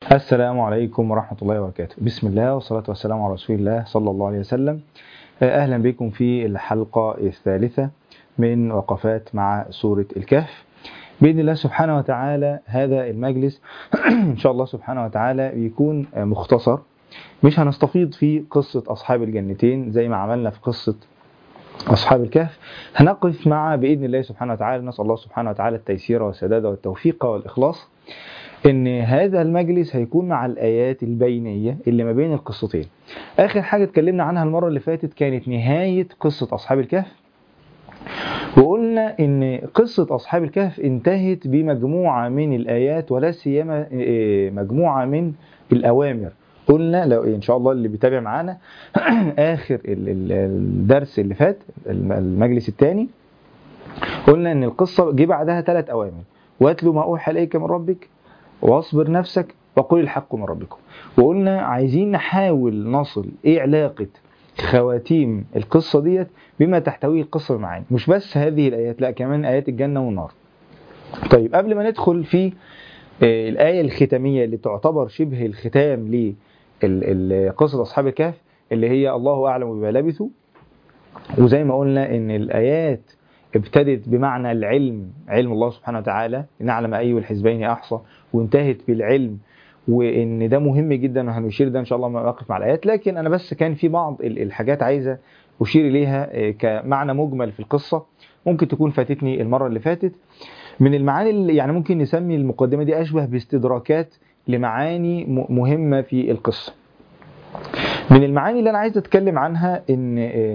السلام عليكم ورحمة الله وبركاته بسم الله والصلاة والسلام على رسول الله صلى الله عليه وسلم أهلا بكم في الحلقة الثالثة من وقفات مع سورة الكهف بإذن الله سبحانه وتعالى هذا المجلس إن شاء الله سبحانه وتعالى بيكون مختصر مش هنستفيض في قصة أصحاب الجنتين زي ما عملنا في قصة أصحاب الكهف هنقف مع بإذن الله سبحانه وتعالى نسأل الله سبحانه وتعالى التيسير والسداد والتوفيق والإخلاص ان هذا المجلس هيكون مع الايات البينيه اللي ما بين القصتين اخر حاجه اتكلمنا عنها المره اللي فاتت كانت نهايه قصه اصحاب الكهف وقلنا ان قصه اصحاب الكهف انتهت بمجموعه من الايات ولا سيما مجموعه من الاوامر قلنا لو ان شاء الله اللي بيتابع معانا اخر الدرس اللي فات المجلس الثاني قلنا ان القصه جه بعدها ثلاث اوامر واتلو ما اوحى اليك من ربك واصبر نفسك وقل الحق من ربكم وقلنا عايزين نحاول نصل ايه علاقة خواتيم القصة ديت بما تحتويه القصة المعاني مش بس هذه الآيات لا كمان آيات الجنة والنار طيب قبل ما ندخل في الآية الختامية اللي تعتبر شبه الختام لقصة أصحاب الكهف اللي هي الله أعلم بما لبثوا وزي ما قلنا إن الآيات ابتدت بمعنى العلم علم الله سبحانه وتعالى نعلم أي الحزبين أحصى وانتهت بالعلم وان ده مهم جدا وهنشير ده ان شاء الله ما اقف مع الايات لكن انا بس كان في بعض الحاجات عايزه اشير اليها كمعنى مجمل في القصه ممكن تكون فاتتني المره اللي فاتت من المعاني اللي يعني ممكن نسمي المقدمه دي اشبه باستدراكات لمعاني مهمه في القصه من المعاني اللي انا عايز اتكلم عنها ان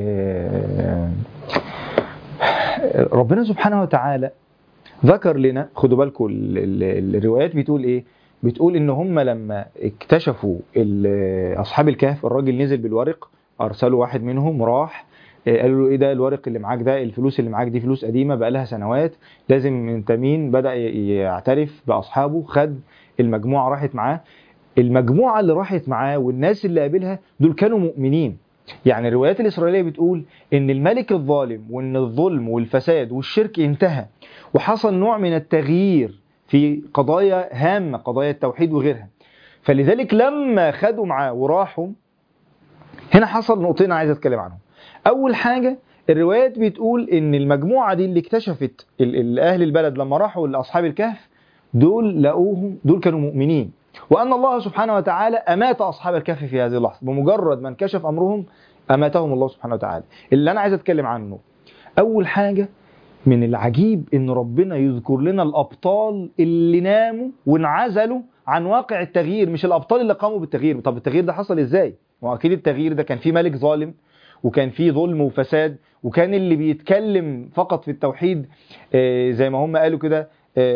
ربنا سبحانه وتعالى ذكر لنا خدوا بالكم الروايات بتقول ايه بتقول ان هم لما اكتشفوا اصحاب الكهف الراجل نزل بالورق ارسلوا واحد منهم راح قالوا له ايه ده الورق اللي معاك ده الفلوس اللي معاك دي فلوس قديمه بقى لها سنوات لازم انت مين بدا يعترف باصحابه خد المجموعه راحت معاه المجموعه اللي راحت معاه والناس اللي قابلها دول كانوا مؤمنين يعني الروايات الإسرائيلية بتقول إن الملك الظالم وإن الظلم والفساد والشرك انتهى وحصل نوع من التغيير في قضايا هامة قضايا التوحيد وغيرها فلذلك لما خدوا معاه وراحوا هنا حصل نقطتين عايز أتكلم عنهم أول حاجة الروايات بتقول إن المجموعة دي اللي اكتشفت أهل البلد لما راحوا لأصحاب الكهف دول لقوهم دول كانوا مؤمنين وأن الله سبحانه وتعالى أمات أصحاب الكهف في هذه اللحظة بمجرد ما انكشف أمرهم أماتهم الله سبحانه وتعالى اللي أنا عايز أتكلم عنه أول حاجة من العجيب إن ربنا يذكر لنا الأبطال اللي ناموا وانعزلوا عن واقع التغيير مش الأبطال اللي قاموا بالتغيير طب التغيير ده حصل إزاي؟ وأكيد التغيير ده كان فيه ملك ظالم وكان فيه ظلم وفساد وكان اللي بيتكلم فقط في التوحيد زي ما هم قالوا كده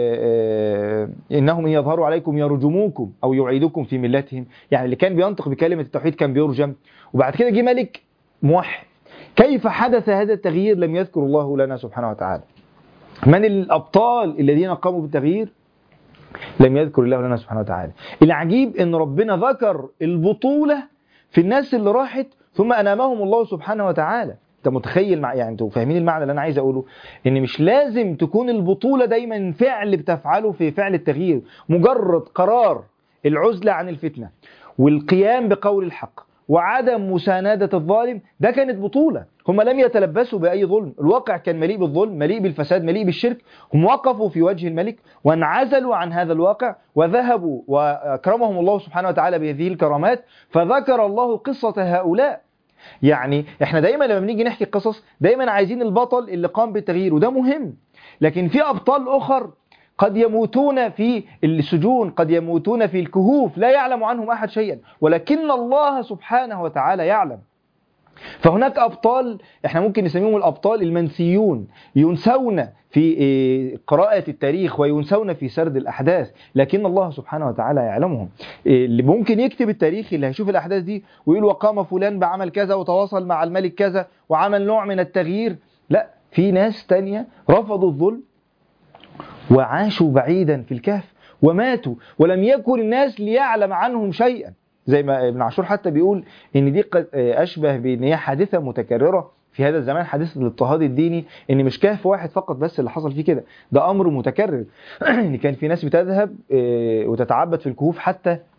انهم ان يظهروا عليكم يرجموكم او يعيدوكم في ملتهم يعني اللي كان بينطق بكلمه التوحيد كان بيرجم وبعد كده جه ملك موحد كيف حدث هذا التغيير لم يذكر الله لنا سبحانه وتعالى من الابطال الذين قاموا بالتغيير لم يذكر الله لنا سبحانه وتعالى العجيب ان ربنا ذكر البطوله في الناس اللي راحت ثم انامهم الله سبحانه وتعالى انت متخيل مع يعني انتوا فاهمين المعنى اللي انا عايز اقوله ان مش لازم تكون البطوله دايما فعل بتفعله في فعل التغيير مجرد قرار العزله عن الفتنه والقيام بقول الحق وعدم مساندة الظالم ده كانت بطولة هم لم يتلبسوا بأي ظلم الواقع كان مليء بالظلم مليء بالفساد مليء بالشرك هم وقفوا في وجه الملك وانعزلوا عن هذا الواقع وذهبوا وأكرمهم الله سبحانه وتعالى بهذه الكرامات فذكر الله قصة هؤلاء يعني احنا دايما لما بنيجي نحكي قصص دايما عايزين البطل اللي قام بالتغيير وده مهم لكن في ابطال اخر قد يموتون في السجون قد يموتون في الكهوف لا يعلم عنهم احد شيئا ولكن الله سبحانه وتعالى يعلم فهناك ابطال احنا ممكن نسميهم الابطال المنسيون ينسون في قراءة التاريخ وينسون في سرد الأحداث لكن الله سبحانه وتعالى يعلمهم اللي ممكن يكتب التاريخ اللي هيشوف الأحداث دي ويقول وقام فلان بعمل كذا وتواصل مع الملك كذا وعمل نوع من التغيير لا في ناس تانية رفضوا الظلم وعاشوا بعيدا في الكهف وماتوا ولم يكن الناس ليعلم عنهم شيئا زي ما ابن عاشور حتى بيقول ان دي اشبه بان هي حادثه متكرره في هذا الزمان حادثه الاضطهاد الديني ان مش كهف واحد فقط بس اللي حصل فيه كده ده امر متكرر ان كان في ناس بتذهب وتتعبد في الكهوف حتى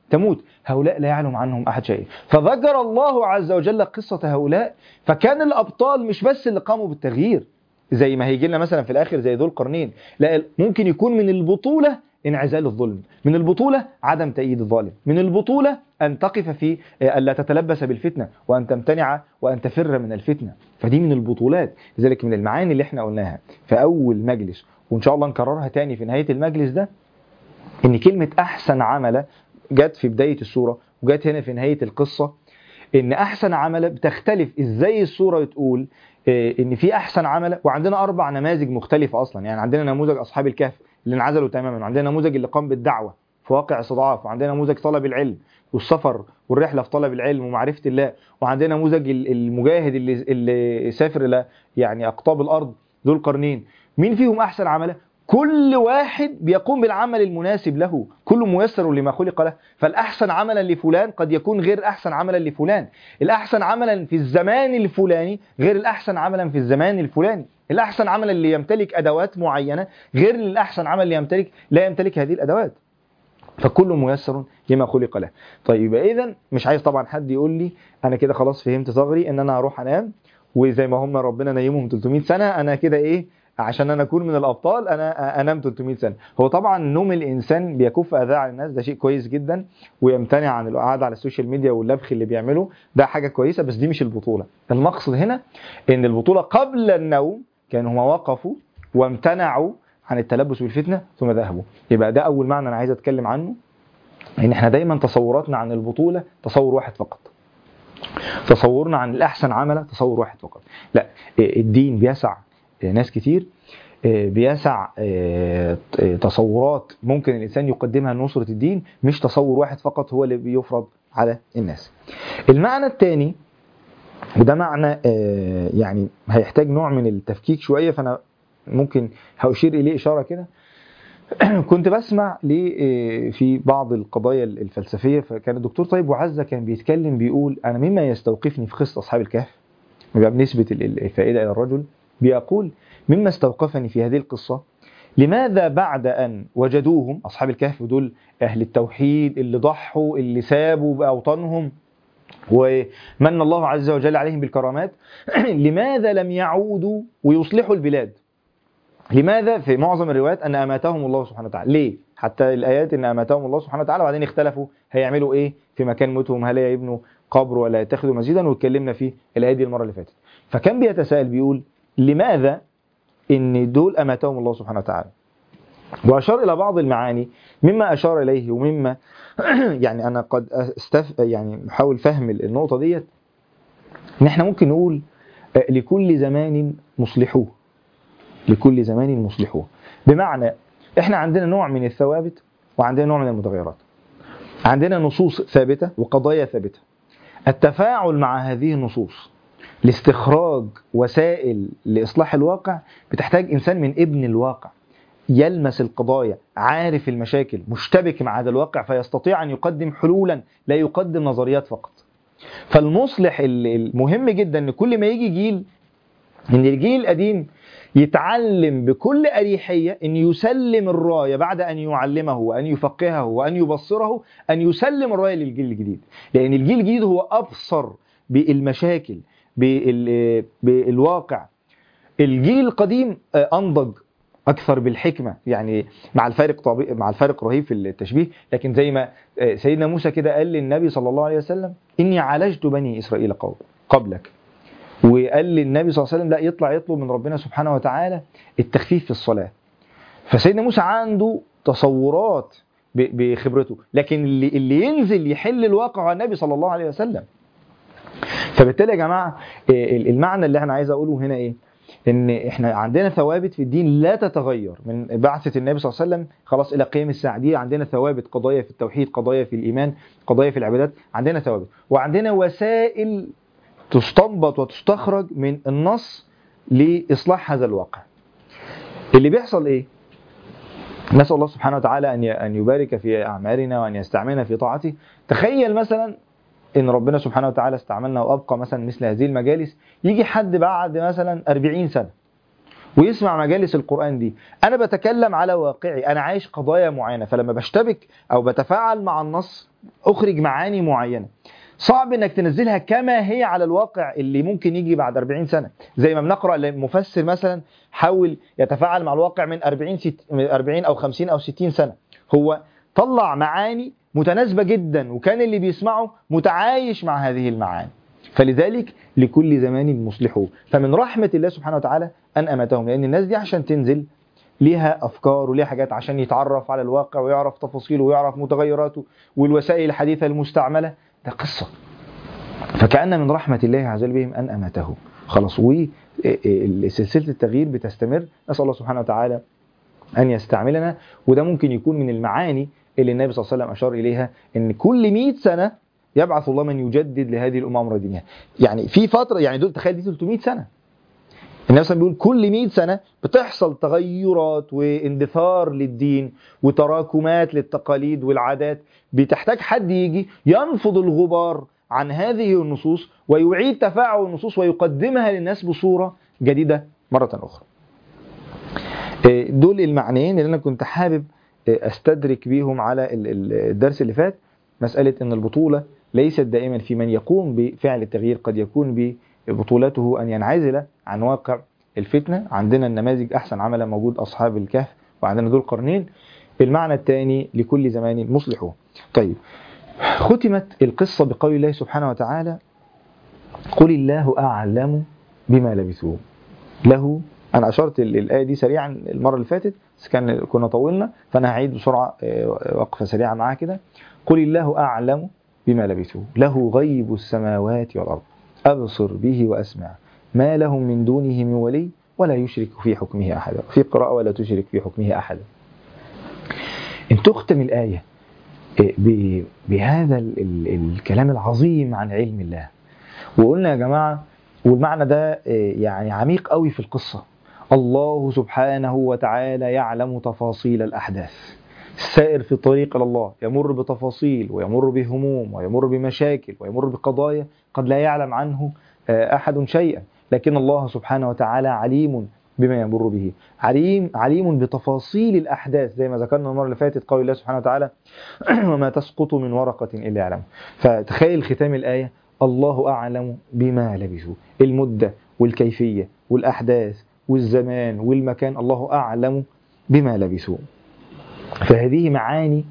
تموت هؤلاء لا يعلم عنهم أحد شيء فذكر الله عز وجل قصة هؤلاء فكان الأبطال مش بس اللي قاموا بالتغيير زي ما هيجي لنا مثلا في الآخر زي ذو القرنين لا ممكن يكون من البطولة انعزال الظلم من البطولة عدم تأييد الظالم من البطولة أن تقف في ألا تتلبس بالفتنة وأن تمتنع وأن تفر من الفتنة فدي من البطولات لذلك من المعاني اللي احنا قلناها في أول مجلس وإن شاء الله نكررها تاني في نهاية المجلس ده إن كلمة أحسن عمل جت في بداية السورة وجت هنا في نهاية القصة إن أحسن عمل بتختلف إزاي السورة تقول إن في أحسن عمل وعندنا أربع نماذج مختلفة أصلا يعني عندنا نموذج أصحاب الكهف اللي انعزلوا تماما وعندنا نموذج اللي قام بالدعوة في واقع استضعاف وعندنا نموذج طلب العلم والسفر والرحلة في طلب العلم ومعرفة الله وعندنا نموذج المجاهد اللي, اللي سافر إلى يعني أقطاب الأرض ذو القرنين مين فيهم أحسن عمله؟ كل واحد بيقوم بالعمل المناسب له كل ميسر لما خلق له فالأحسن عملا لفلان قد يكون غير أحسن عملا لفلان الأحسن عملا في الزمان الفلاني غير الأحسن عملا في الزمان الفلاني الأحسن عملا اللي يمتلك أدوات معينة غير الأحسن عمل اللي يمتلك لا يمتلك هذه الأدوات فكل ميسر لما خلق له طيب يبقى إذا مش عايز طبعا حد يقول لي أنا كده خلاص فهمت ثغري إن أنا هروح أنام وزي ما هم ربنا نيمهم 300 سنة أنا كده إيه عشان انا اكون من الابطال انا انام 300 سنه هو طبعا نوم الانسان بيكف اذى على الناس ده شيء كويس جدا ويمتنع عن القعده على السوشيال ميديا واللبخ اللي بيعمله ده حاجه كويسه بس دي مش البطوله المقصد هنا ان البطوله قبل النوم كانوا هم وقفوا وامتنعوا عن التلبس بالفتنه ثم ذهبوا يبقى ده اول معنى انا عايز اتكلم عنه ان احنا دايما تصوراتنا عن البطوله تصور واحد فقط تصورنا عن الاحسن عملا تصور واحد فقط لا الدين بيسع ناس كتير بيسع تصورات ممكن الانسان يقدمها لنصره الدين مش تصور واحد فقط هو اللي بيفرض على الناس. المعنى الثاني وده معنى يعني هيحتاج نوع من التفكيك شويه فانا ممكن هاشير اليه اشاره كده كنت بسمع ليه في بعض القضايا الفلسفيه فكان الدكتور طيب وعزه كان بيتكلم بيقول انا مما يستوقفني في قصه اصحاب الكهف بنسبه الفائده الى الرجل بيقول مما استوقفني في هذه القصة لماذا بعد أن وجدوهم أصحاب الكهف دول أهل التوحيد اللي ضحوا اللي سابوا بأوطانهم ومن الله عز وجل عليهم بالكرامات لماذا لم يعودوا ويصلحوا البلاد لماذا في معظم الروايات أن أماتهم الله سبحانه وتعالى ليه حتى الآيات أن أماتهم الله سبحانه وتعالى وبعدين اختلفوا هيعملوا إيه في مكان موتهم هل يبنوا قبر ولا يتخذوا مسجدا واتكلمنا في الآيات دي المرة اللي فاتت فكان بيتساءل بيقول لماذا ان دول اماتهم الله سبحانه وتعالى واشار الى بعض المعاني مما اشار اليه ومما يعني انا قد استف يعني احاول فهم النقطه ديت ان احنا ممكن نقول لكل زمان مصلحوه لكل زمان مصلحوه بمعنى احنا عندنا نوع من الثوابت وعندنا نوع من المتغيرات عندنا نصوص ثابته وقضايا ثابته التفاعل مع هذه النصوص لاستخراج وسائل لإصلاح الواقع بتحتاج إنسان من ابن الواقع يلمس القضايا عارف المشاكل مشتبك مع هذا الواقع فيستطيع أن يقدم حلولا لا يقدم نظريات فقط فالمصلح المهم جدا أن كل ما يجي جيل ان الجيل القديم يتعلم بكل أريحية أن يسلم الراية بعد أن يعلمه وأن يفقهه وأن يبصره أن يسلم الراية للجيل الجديد لأن الجيل الجديد هو أبصر بالمشاكل بالواقع الجيل القديم أنضج أكثر بالحكمة يعني مع الفارق طبيعي مع الفارق رهيب في التشبيه لكن زي ما سيدنا موسى كده قال للنبي صلى الله عليه وسلم إني عالجت بني إسرائيل قبلك وقال للنبي صلى الله عليه وسلم لا يطلع يطلب من ربنا سبحانه وتعالى التخفيف في الصلاة فسيدنا موسى عنده تصورات بخبرته لكن اللي, اللي ينزل يحل الواقع هو النبي صلى الله عليه وسلم فبالتالي يا جماعة المعنى اللي احنا عايز اقوله هنا ايه ان احنا عندنا ثوابت في الدين لا تتغير من بعثة النبي صلى الله عليه وسلم خلاص الى قيام الساعة دي عندنا ثوابت قضايا في التوحيد قضايا في الايمان قضايا في العبادات عندنا ثوابت وعندنا وسائل تستنبط وتستخرج من النص لإصلاح هذا الواقع اللي بيحصل إيه؟ نسأل الله سبحانه وتعالى أن أن يبارك في أعمالنا وأن يستعملنا في طاعته تخيل مثلا إن ربنا سبحانه وتعالى استعملنا وأبقى مثلا مثل هذه المجالس يجي حد بعد مثلا 40 سنة ويسمع مجالس القرآن دي أنا بتكلم على واقعي أنا عايش قضايا معينة فلما بشتبك أو بتفاعل مع النص أخرج معاني معينة صعب انك تنزلها كما هي على الواقع اللي ممكن يجي بعد 40 سنه زي ما بنقرا لمفسر مثلا حاول يتفاعل مع الواقع من 40 ست 40 او 50 او 60 سنه هو طلع معاني متناسبه جدا وكان اللي بيسمعه متعايش مع هذه المعاني فلذلك لكل زمان مصلحه فمن رحمه الله سبحانه وتعالى ان امتهم لان الناس دي عشان تنزل ليها افكار وليها حاجات عشان يتعرف على الواقع ويعرف تفاصيله ويعرف متغيراته والوسائل الحديثه المستعمله ده قصة فكأن من رحمة الله عز وجل بهم أن أمته خلاص وسلسلة التغيير بتستمر نسأل الله سبحانه وتعالى أن يستعملنا وده ممكن يكون من المعاني اللي النبي صلى الله عليه وسلم أشار إليها أن كل 100 سنة يبعث الله من يجدد لهذه الأمة أمر دينها يعني في فترة يعني دول تخيل دي 300 سنة النبي صلى الله عليه وسلم بيقول كل 100 سنة بتحصل تغيرات واندثار للدين وتراكمات للتقاليد والعادات بتحتاج حد يجي ينفض الغبار عن هذه النصوص ويعيد تفاعل النصوص ويقدمها للناس بصورة جديدة مرة أخرى دول المعنيين اللي أنا كنت حابب أستدرك بيهم على الدرس اللي فات مسألة أن البطولة ليست دائما في من يقوم بفعل التغيير قد يكون ببطولته أن ينعزل عن واقع الفتنة عندنا النماذج أحسن عملا موجود أصحاب الكهف وعندنا ذو القرنين المعنى الثاني لكل زمان مصلحه طيب ختمت القصة بقول الله سبحانه وتعالى قل الله أعلم بما لبثوا له أنا أشرت الآية دي سريعا المرة اللي فاتت بس كان كنا طولنا فأنا هعيد بسرعة وقفة سريعة معاه كده قل الله أعلم بما لبثوا له غيب السماوات والأرض أبصر به وأسمع ما لهم من دونه من ولي ولا يشرك في حكمه أحدا في قراءة ولا تشرك في حكمه أحدا إن تختم الآية بهذا الكلام العظيم عن علم الله وقلنا يا جماعة والمعنى ده يعني عميق قوي في القصة الله سبحانه وتعالى يعلم تفاصيل الأحداث السائر في الطريق إلى الله يمر بتفاصيل ويمر بهموم ويمر بمشاكل ويمر بقضايا قد لا يعلم عنه أحد شيئا لكن الله سبحانه وتعالى عليم بما يمر به عليم عليم بتفاصيل الأحداث زي ما ذكرنا المرة اللي فاتت قول الله سبحانه وتعالى وما تسقط من ورقة إلا يعلم فتخيل ختام الآية الله أعلم بما لبثوا المدة والكيفية والأحداث والزمان والمكان الله أعلم بما لبثوا فهذه معاني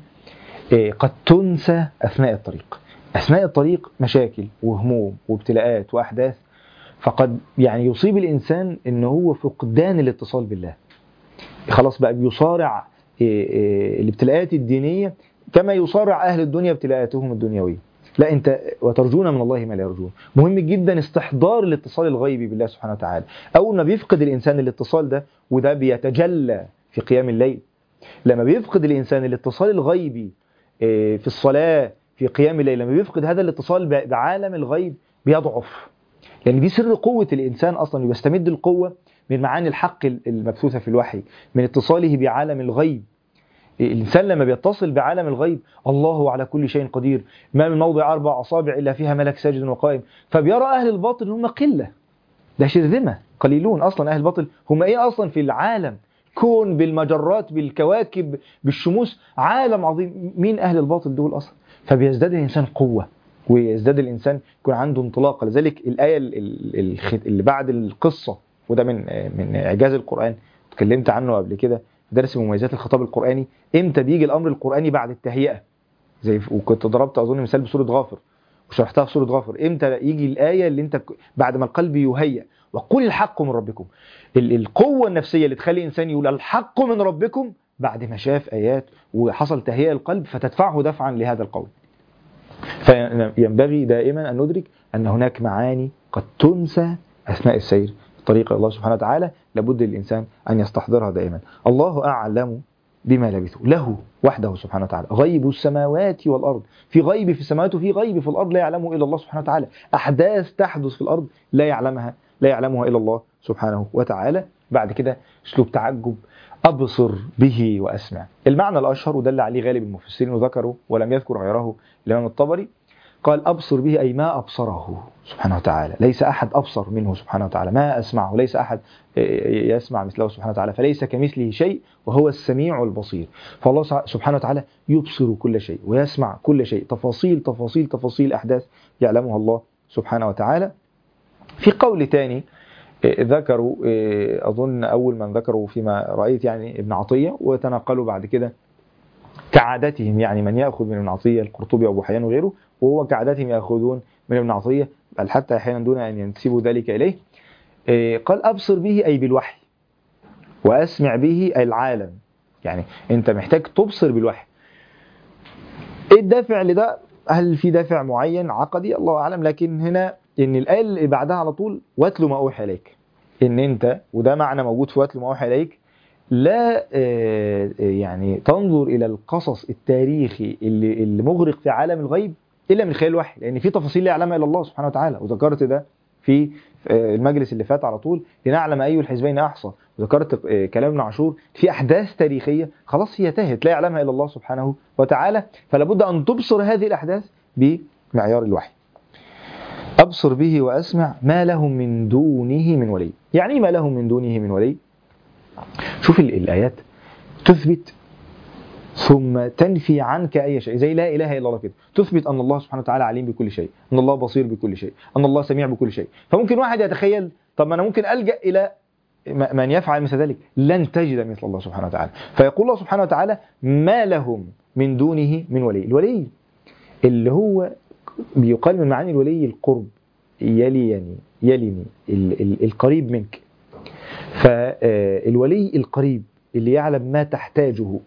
قد تنسى أثناء الطريق أثناء الطريق مشاكل وهموم وابتلاءات وأحداث فقد يعني يصيب الإنسان أنه هو فقدان الاتصال بالله خلاص بقى بيصارع الابتلاءات الدينية كما يصارع أهل الدنيا ابتلاءاتهم الدنيوية لا انت وترجون من الله ما لا يرجون مهم جدا استحضار الاتصال الغيبي بالله سبحانه وتعالى اول ما بيفقد الانسان الاتصال ده وده بيتجلى في قيام الليل لما بيفقد الانسان الاتصال الغيبي في الصلاه في قيام الليل لما بيفقد هذا الاتصال بعالم الغيب بيضعف لان يعني دي سر قوه الانسان اصلا بيستمد القوه من معاني الحق المبثوثه في الوحي من اتصاله بعالم الغيب الإنسان لما بيتصل بعالم الغيب الله على كل شيء قدير ما من موضع أربع أصابع إلا فيها ملك ساجد وقائم فبيرى أهل الباطل هم قلة ده شرذمة قليلون أصلا أهل الباطل هم إيه أصلا في العالم كون بالمجرات بالكواكب بالشموس عالم عظيم مين أهل الباطل دول أصلا فبيزداد الإنسان قوة ويزداد الإنسان يكون عنده انطلاقة لذلك الآية اللي بعد القصة وده من من إعجاز القرآن اتكلمت عنه قبل كده درس مميزات الخطاب القرآني امتى بيجي الأمر القرآني بعد التهيئة زي وكنت ضربت أظن مثال بسورة غافر وشرحتها في سورة غافر امتى يجي الآية اللي انت بعد ما القلب يهيأ وقل الحق من ربكم القوة النفسية اللي تخلي الإنسان يقول الحق من ربكم بعد ما شاف آيات وحصل تهيئة القلب فتدفعه دفعا لهذا القول فينبغي دائما أن ندرك أن هناك معاني قد تنسى أثناء السير طريق الله سبحانه وتعالى لابد للإنسان أن يستحضرها دائما الله أعلم بما لبثوا له وحده سبحانه وتعالى غيب السماوات والأرض في غيب في السماوات وفي غيب في الأرض لا يعلمه إلا الله سبحانه وتعالى أحداث تحدث في الأرض لا يعلمها لا يعلمها إلا الله سبحانه وتعالى بعد كده أسلوب تعجب أبصر به وأسمع المعنى الأشهر ودل عليه غالب المفسرين وذكروا ولم يذكر غيره الإمام الطبري قال أبصر به أي ما أبصره سبحانه وتعالى ليس أحد أبصر منه سبحانه وتعالى ما أسمعه ليس أحد يسمع مثله سبحانه وتعالى فليس كمثله شيء وهو السميع البصير فالله سبحانه وتعالى يبصر كل شيء ويسمع كل شيء تفاصيل تفاصيل تفاصيل أحداث يعلمها الله سبحانه وتعالى في قول تاني ذكروا أظن أول من ذكروا فيما رأيت يعني ابن عطية وتنقلوا بعد كده كعادتهم يعني من يأخذ من ابن عطية القرطبي وأبو حيان وغيره وهو كعادتهم يأخذون من ابن عطية بل حتى أحيانا دون أن ينسبوا ذلك إليه قال أبصر به أي بالوحي وأسمع به أي العالم يعني أنت محتاج تبصر بالوحي إيه الدافع لده هل في دافع معين عقدي الله أعلم لكن هنا ان الايه اللي بعدها على طول واتل ما اوحي اليك ان انت وده معنى موجود في واتل ما اوحي اليك لا يعني تنظر الى القصص التاريخي اللي اللي مغرق في عالم الغيب الا من خلال الوحي لان في تفاصيل لا يعلمها الا الله سبحانه وتعالى وذكرت ده في المجلس اللي فات على طول لنعلم اي الحزبين احصى وذكرت كلام ابن عاشور في احداث تاريخيه خلاص هي تاهت لا يعلمها الا الله سبحانه وتعالى فلا بد ان تبصر هذه الاحداث بمعيار الوحي أبصر به وأسمع ما لهم من دونه من ولي يعني ما لهم من دونه من ولي شوف الآيات تثبت ثم تنفي عنك أي شيء زي لا إله إلا الله كده تثبت أن الله سبحانه وتعالى عليم بكل شيء أن الله بصير بكل شيء أن الله سميع بكل شيء فممكن واحد يتخيل طب ما أنا ممكن ألجأ إلى من يفعل مثل ذلك لن تجد مثل الله سبحانه وتعالى فيقول الله سبحانه وتعالى ما لهم من دونه من ولي الولي اللي هو بيقال من معاني الولي القرب يليني يلني ال ال القريب منك فالولي القريب اللي يعلم ما تحتاجه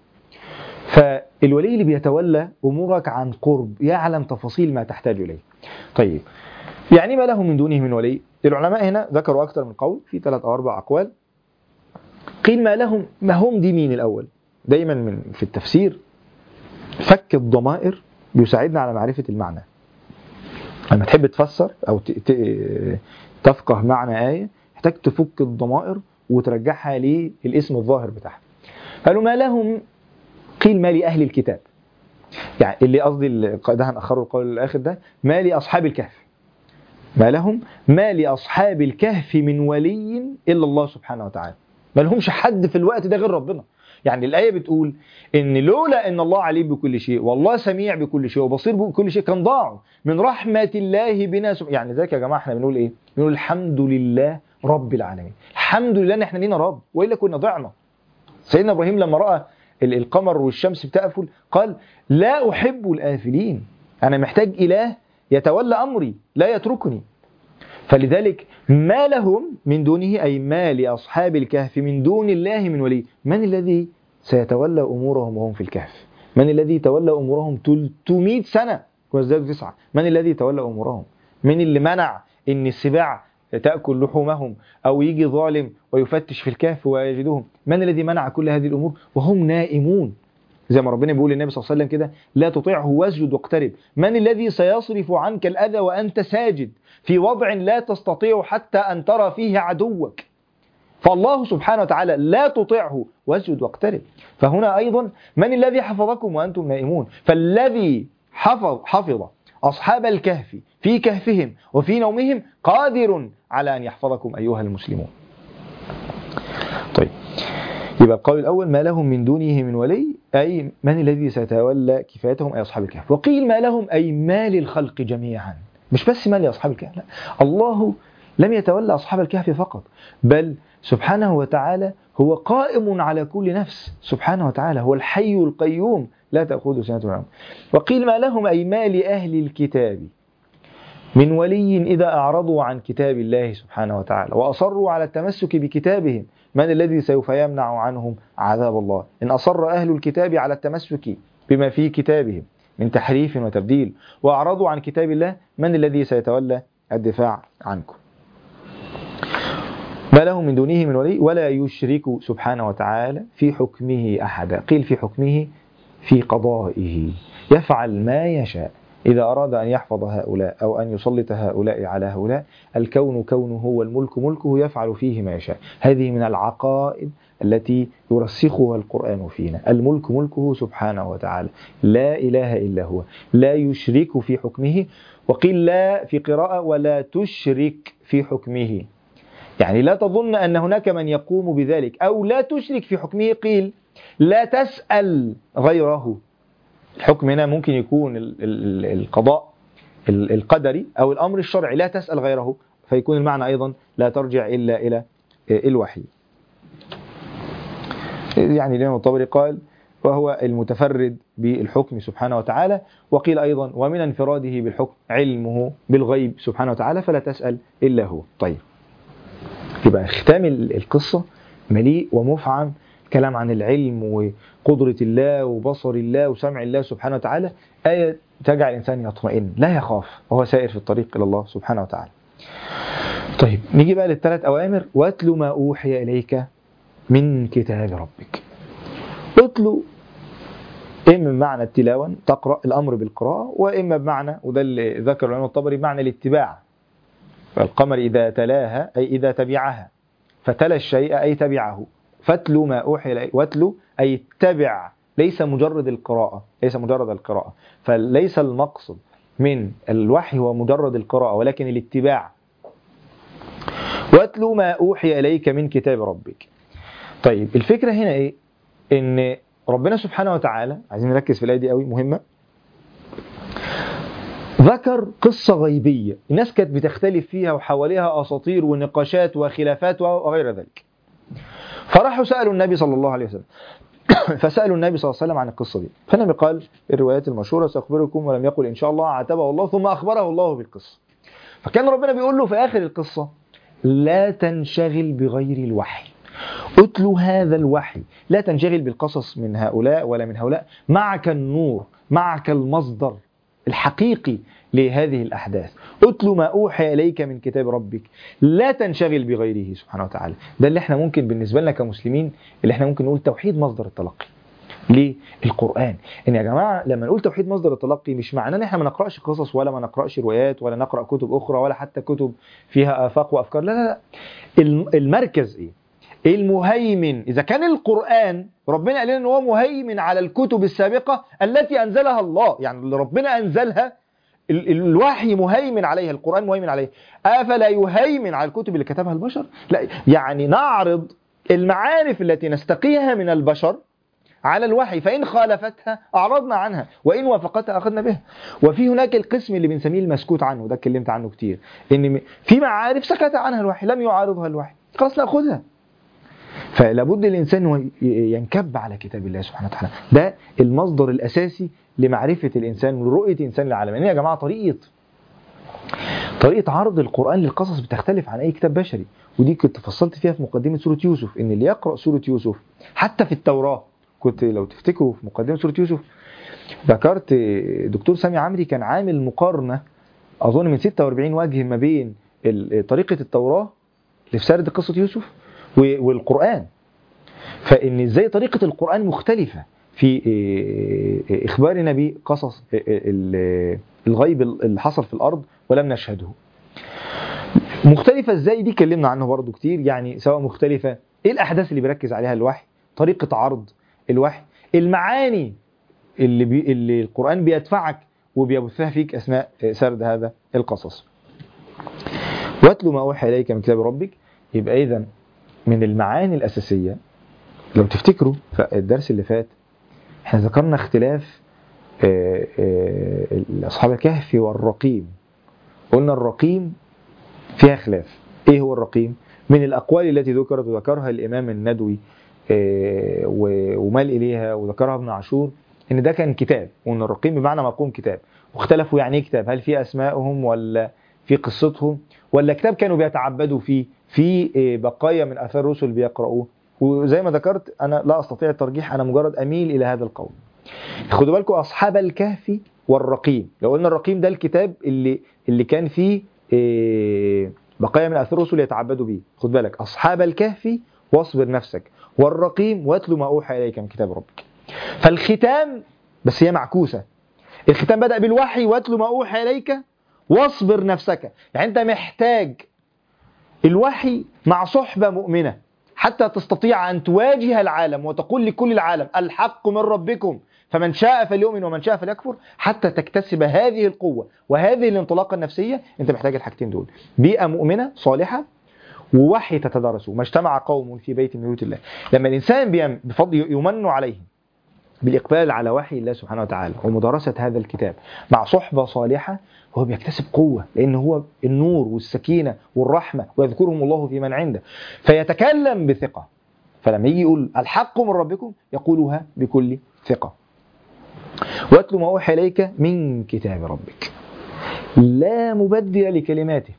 فالولي اللي بيتولى أمورك عن قرب يعلم تفاصيل ما تحتاج إليه طيب يعني ما له من دونه من ولي العلماء هنا ذكروا أكثر من قول في ثلاث أو أربع أقوال قيل ما لهم ما هم دي مين الأول دايما من في التفسير فك الضمائر بيساعدنا على معرفة المعنى لما تحب تفسر أو تفقه معنى آية محتاج تفك الضمائر وترجعها للاسم الظاهر بتاعها قالوا ما لهم قيل ما لأهل الكتاب يعني اللي قصدي ده هنأخره القول الآخر ده ما لأصحاب الكهف ما لهم ما لأصحاب الكهف من ولي إلا الله سبحانه وتعالى ما لهمش حد في الوقت ده غير ربنا يعني الآية بتقول إن لولا إن الله عليم بكل شيء والله سميع بكل شيء وبصير بكل شيء كان ضاعوا من رحمة الله بنا سبحانه يعني ذاك يا جماعة احنا بنقول إيه؟ بنقول الحمد لله رب العالمين الحمد لله إن احنا لينا رب وإلا كنا ضعنا سيدنا إبراهيم لما رأى القمر والشمس بتقفل قال لا أحب الآفلين أنا محتاج إله يتولى أمري لا يتركني فلذلك ما لهم من دونه أي ما لأصحاب الكهف من دون الله من ولي من الذي سيتولى أمورهم وهم في الكهف من الذي تولى أمورهم 300 سنة وازدادوا تسعة من الذي تولى أمورهم من اللي منع أن السباع تأكل لحومهم أو يجي ظالم ويفتش في الكهف ويجدهم من الذي منع كل هذه الأمور وهم نائمون زي ما ربنا بيقول للنبي صلى الله عليه وسلم كده لا تطيعه واسجد واقترب من الذي سيصرف عنك الأذى وأنت ساجد في وضع لا تستطيع حتى أن ترى فيه عدوك فالله سبحانه وتعالى لا تطيعه واسجد واقترب فهنا أيضا من الذي حفظكم وأنتم نائمون فالذي حفظ حفظ أصحاب الكهف في كهفهم وفي نومهم قادر على أن يحفظكم أيها المسلمون طيب يبقى القول الأول ما لهم من دونه من ولي أي من الذي سيتولى كفايتهم أي أصحاب الكهف وقيل ما لهم أي ما للخلق جميعا مش بس ما لأصحاب الكهف لا الله لم يتولى أصحاب الكهف فقط بل سبحانه وتعالى هو قائم على كل نفس سبحانه وتعالى هو الحي القيوم لا تأخذه سنة ولا وقيل ما لهم أي ما لأهل الكتاب من ولي إذا أعرضوا عن كتاب الله سبحانه وتعالى وأصروا على التمسك بكتابهم من الذي سوف يمنع عنهم عذاب الله إن أصر أهل الكتاب على التمسك بما في كتابهم من تحريف وتبديل وأعرضوا عن كتاب الله من الذي سيتولى الدفاع عنكم ما له من دونه من ولي ولا يشرك سبحانه وتعالى في حكمه أحدا قيل في حكمه في قضائه يفعل ما يشاء إذا أراد أن يحفظ هؤلاء أو أن يسلط هؤلاء على هؤلاء الكون كونه والملك ملكه يفعل فيه ما يشاء هذه من العقائد التي يرسخها القرآن فينا الملك ملكه سبحانه وتعالى لا إله إلا هو لا يشرك في حكمه وقيل لا في قراءة ولا تشرك في حكمه يعني لا تظن أن هناك من يقوم بذلك أو لا تشرك في حكمه قيل لا تسأل غيره الحكم هنا ممكن يكون ال- ال- القضاء ال- القدري أو الأمر الشرعي لا تسأل غيره فيكون المعنى أيضا لا ترجع إلا إلى الوحي يعني الإمام الطبري قال وهو المتفرد بالحكم سبحانه وتعالى وقيل أيضا ومن انفراده بالحكم علمه بالغيب سبحانه وتعالى فلا تسأل إلا هو طيب يبقى ختام ال- القصة مليء ومفعم كلام عن العلم وقدرة الله وبصر الله وسمع الله سبحانه وتعالى آية تجعل الإنسان يطمئن لا يخاف وهو سائر في الطريق إلى الله سبحانه وتعالى طيب نيجي بقى للثلاث أوامر واتل ما أوحي إليك من كتاب ربك اتلو إما بمعنى التلاوة تقرأ الأمر بالقراءة وإما بمعنى وده اللي ذكر الإمام الطبري بمعنى الاتباع القمر إذا تلاها أي إذا تبعها فتلا الشيء أي تبعه فاتلو ما أوحي إليك واتلو أي اتبع ليس مجرد القراءة ليس مجرد القراءة فليس المقصد من الوحي هو مجرد القراءة ولكن الاتباع واتلو ما أوحي إليك من كتاب ربك طيب الفكرة هنا إيه إن ربنا سبحانه وتعالى عايزين نركز في الآية دي قوي مهمة ذكر قصة غيبية الناس كانت بتختلف فيها وحواليها أساطير ونقاشات وخلافات وغير ذلك فراحوا سألوا النبي صلى الله عليه وسلم فسألوا النبي صلى الله عليه وسلم عن القصة دي فالنبي قال الروايات المشهورة سأخبركم ولم يقل إن شاء الله عاتبه الله ثم أخبره الله بالقصة فكان ربنا بيقول له في آخر القصة لا تنشغل بغير الوحي اتلو هذا الوحي لا تنشغل بالقصص من هؤلاء ولا من هؤلاء معك النور معك المصدر الحقيقي لهذه الأحداث اتلو ما أوحي إليك من كتاب ربك لا تنشغل بغيره سبحانه وتعالى ده اللي احنا ممكن بالنسبة لنا كمسلمين اللي احنا ممكن نقول توحيد مصدر التلقي ليه؟ القرآن إن يا جماعة لما نقول توحيد مصدر التلقي مش معناه إن إحنا ما نقرأش قصص ولا ما نقرأش روايات ولا نقرأ كتب أخرى ولا حتى كتب فيها آفاق وأفكار لا لا لا الم- المركز إيه؟ المهيمن إذا كان القرآن ربنا قال لنا إن هو مهيمن على الكتب السابقة التي أنزلها الله يعني اللي ربنا أنزلها ال- ال- الوحي مهيمن عليها القرآن مهيمن عليها أفلا يهيمن على الكتب اللي كتبها البشر لا يعني نعرض المعارف التي نستقيها من البشر على الوحي فإن خالفتها أعرضنا عنها وإن وافقتها أخذنا بها وفي هناك القسم اللي بنسميه المسكوت عنه ده اتكلمت عنه كتير إن م- في معارف سكت عنها الوحي لم يعارضها الوحي خلاص ناخذها فلابد الإنسان هو ي- ينكب على كتاب الله سبحانه وتعالى ده المصدر الأساسي لمعرفة الإنسان ولرؤية الإنسان للعالم يعني يا جماعة طريقة طريقة عرض القرآن للقصص بتختلف عن أي كتاب بشري ودي كنت فصلت فيها في مقدمة سورة يوسف إن اللي يقرأ سورة يوسف حتى في التوراة كنت لو تفتكروا في مقدمة سورة يوسف ذكرت دكتور سامي عمري كان عامل مقارنة أظن من 46 وجه ما بين ال- طريقة التوراة اللي في سرد قصة يوسف و- والقرآن فإن إزاي طريقة القرآن مختلفة في إيه، إيه، إخبارنا بقصص إيه، إيه، ال- الغيب اللي حصل في الأرض ولم نشهده مختلفة ازاي دي اتكلمنا عنه برضو كتير يعني سواء مختلفة ايه الأحداث اللي بيركز عليها الوحي طريقة عرض الوحي المعاني اللي, بي اللي القرآن بيدفعك وبيبثها فيك أثناء سرد هذا القصص واتلو ما أوحي إليك من كتاب ربك يبقى إذا من المعاني الأساسية لو تفتكروا في الدرس اللي فات احنا ذكرنا اختلاف آه، آه، أصحاب الكهف والرقيم قلنا الرقيم فيها خلاف ايه هو الرقيم من الاقوال التي ذكرت وذكرها الامام الندوي آه، و- ومال اليها وذكرها ابن عاشور ان ده كان كتاب وان الرقيم بمعنى مقوم كتاب واختلفوا يعني ايه كتاب هل في اسمائهم ولا في قصتهم ولا كتاب كانوا بيتعبدوا فيه في آه، بقايا من اثار الرسل بيقرؤوه وزي ما ذكرت انا لا استطيع الترجيح انا مجرد اميل الى هذا القول خدوا بالكم اصحاب الكهف والرقيم لو قلنا الرقيم ده الكتاب اللي اللي كان فيه إيه، بقايا من اثار الرسل يتعبدوا به خد بالك اصحاب الكهف واصبر نفسك والرقيم واتلو ما اوحى اليك من كتاب ربك فالختام بس هي معكوسه الختام بدا بالوحي واتلو ما اوحى اليك واصبر نفسك يعني انت محتاج الوحي مع صحبه مؤمنه حتى تستطيع أن تواجه العالم وتقول لكل العالم الحق من ربكم فمن شاء فليؤمن ومن شاء فليكفر حتى تكتسب هذه القوة وهذه الانطلاقة النفسية أنت محتاج الحاجتين دول بيئة مؤمنة صالحة ووحي تتدارسه ما اجتمع قوم في بيت من بيوت الله لما الإنسان بيم- بفضل يمن عليه بالإقبال على وحي الله سبحانه وتعالى ومدارسة هذا الكتاب مع صحبة صالحة هو بيكتسب قوة لأن هو النور والسكينة والرحمة ويذكرهم الله في من عنده فيتكلم بثقة فلما يجي يقول الحق من ربكم يقولها بكل ثقة واتل ما أوحي إليك من كتاب ربك لا مبدل لكلماته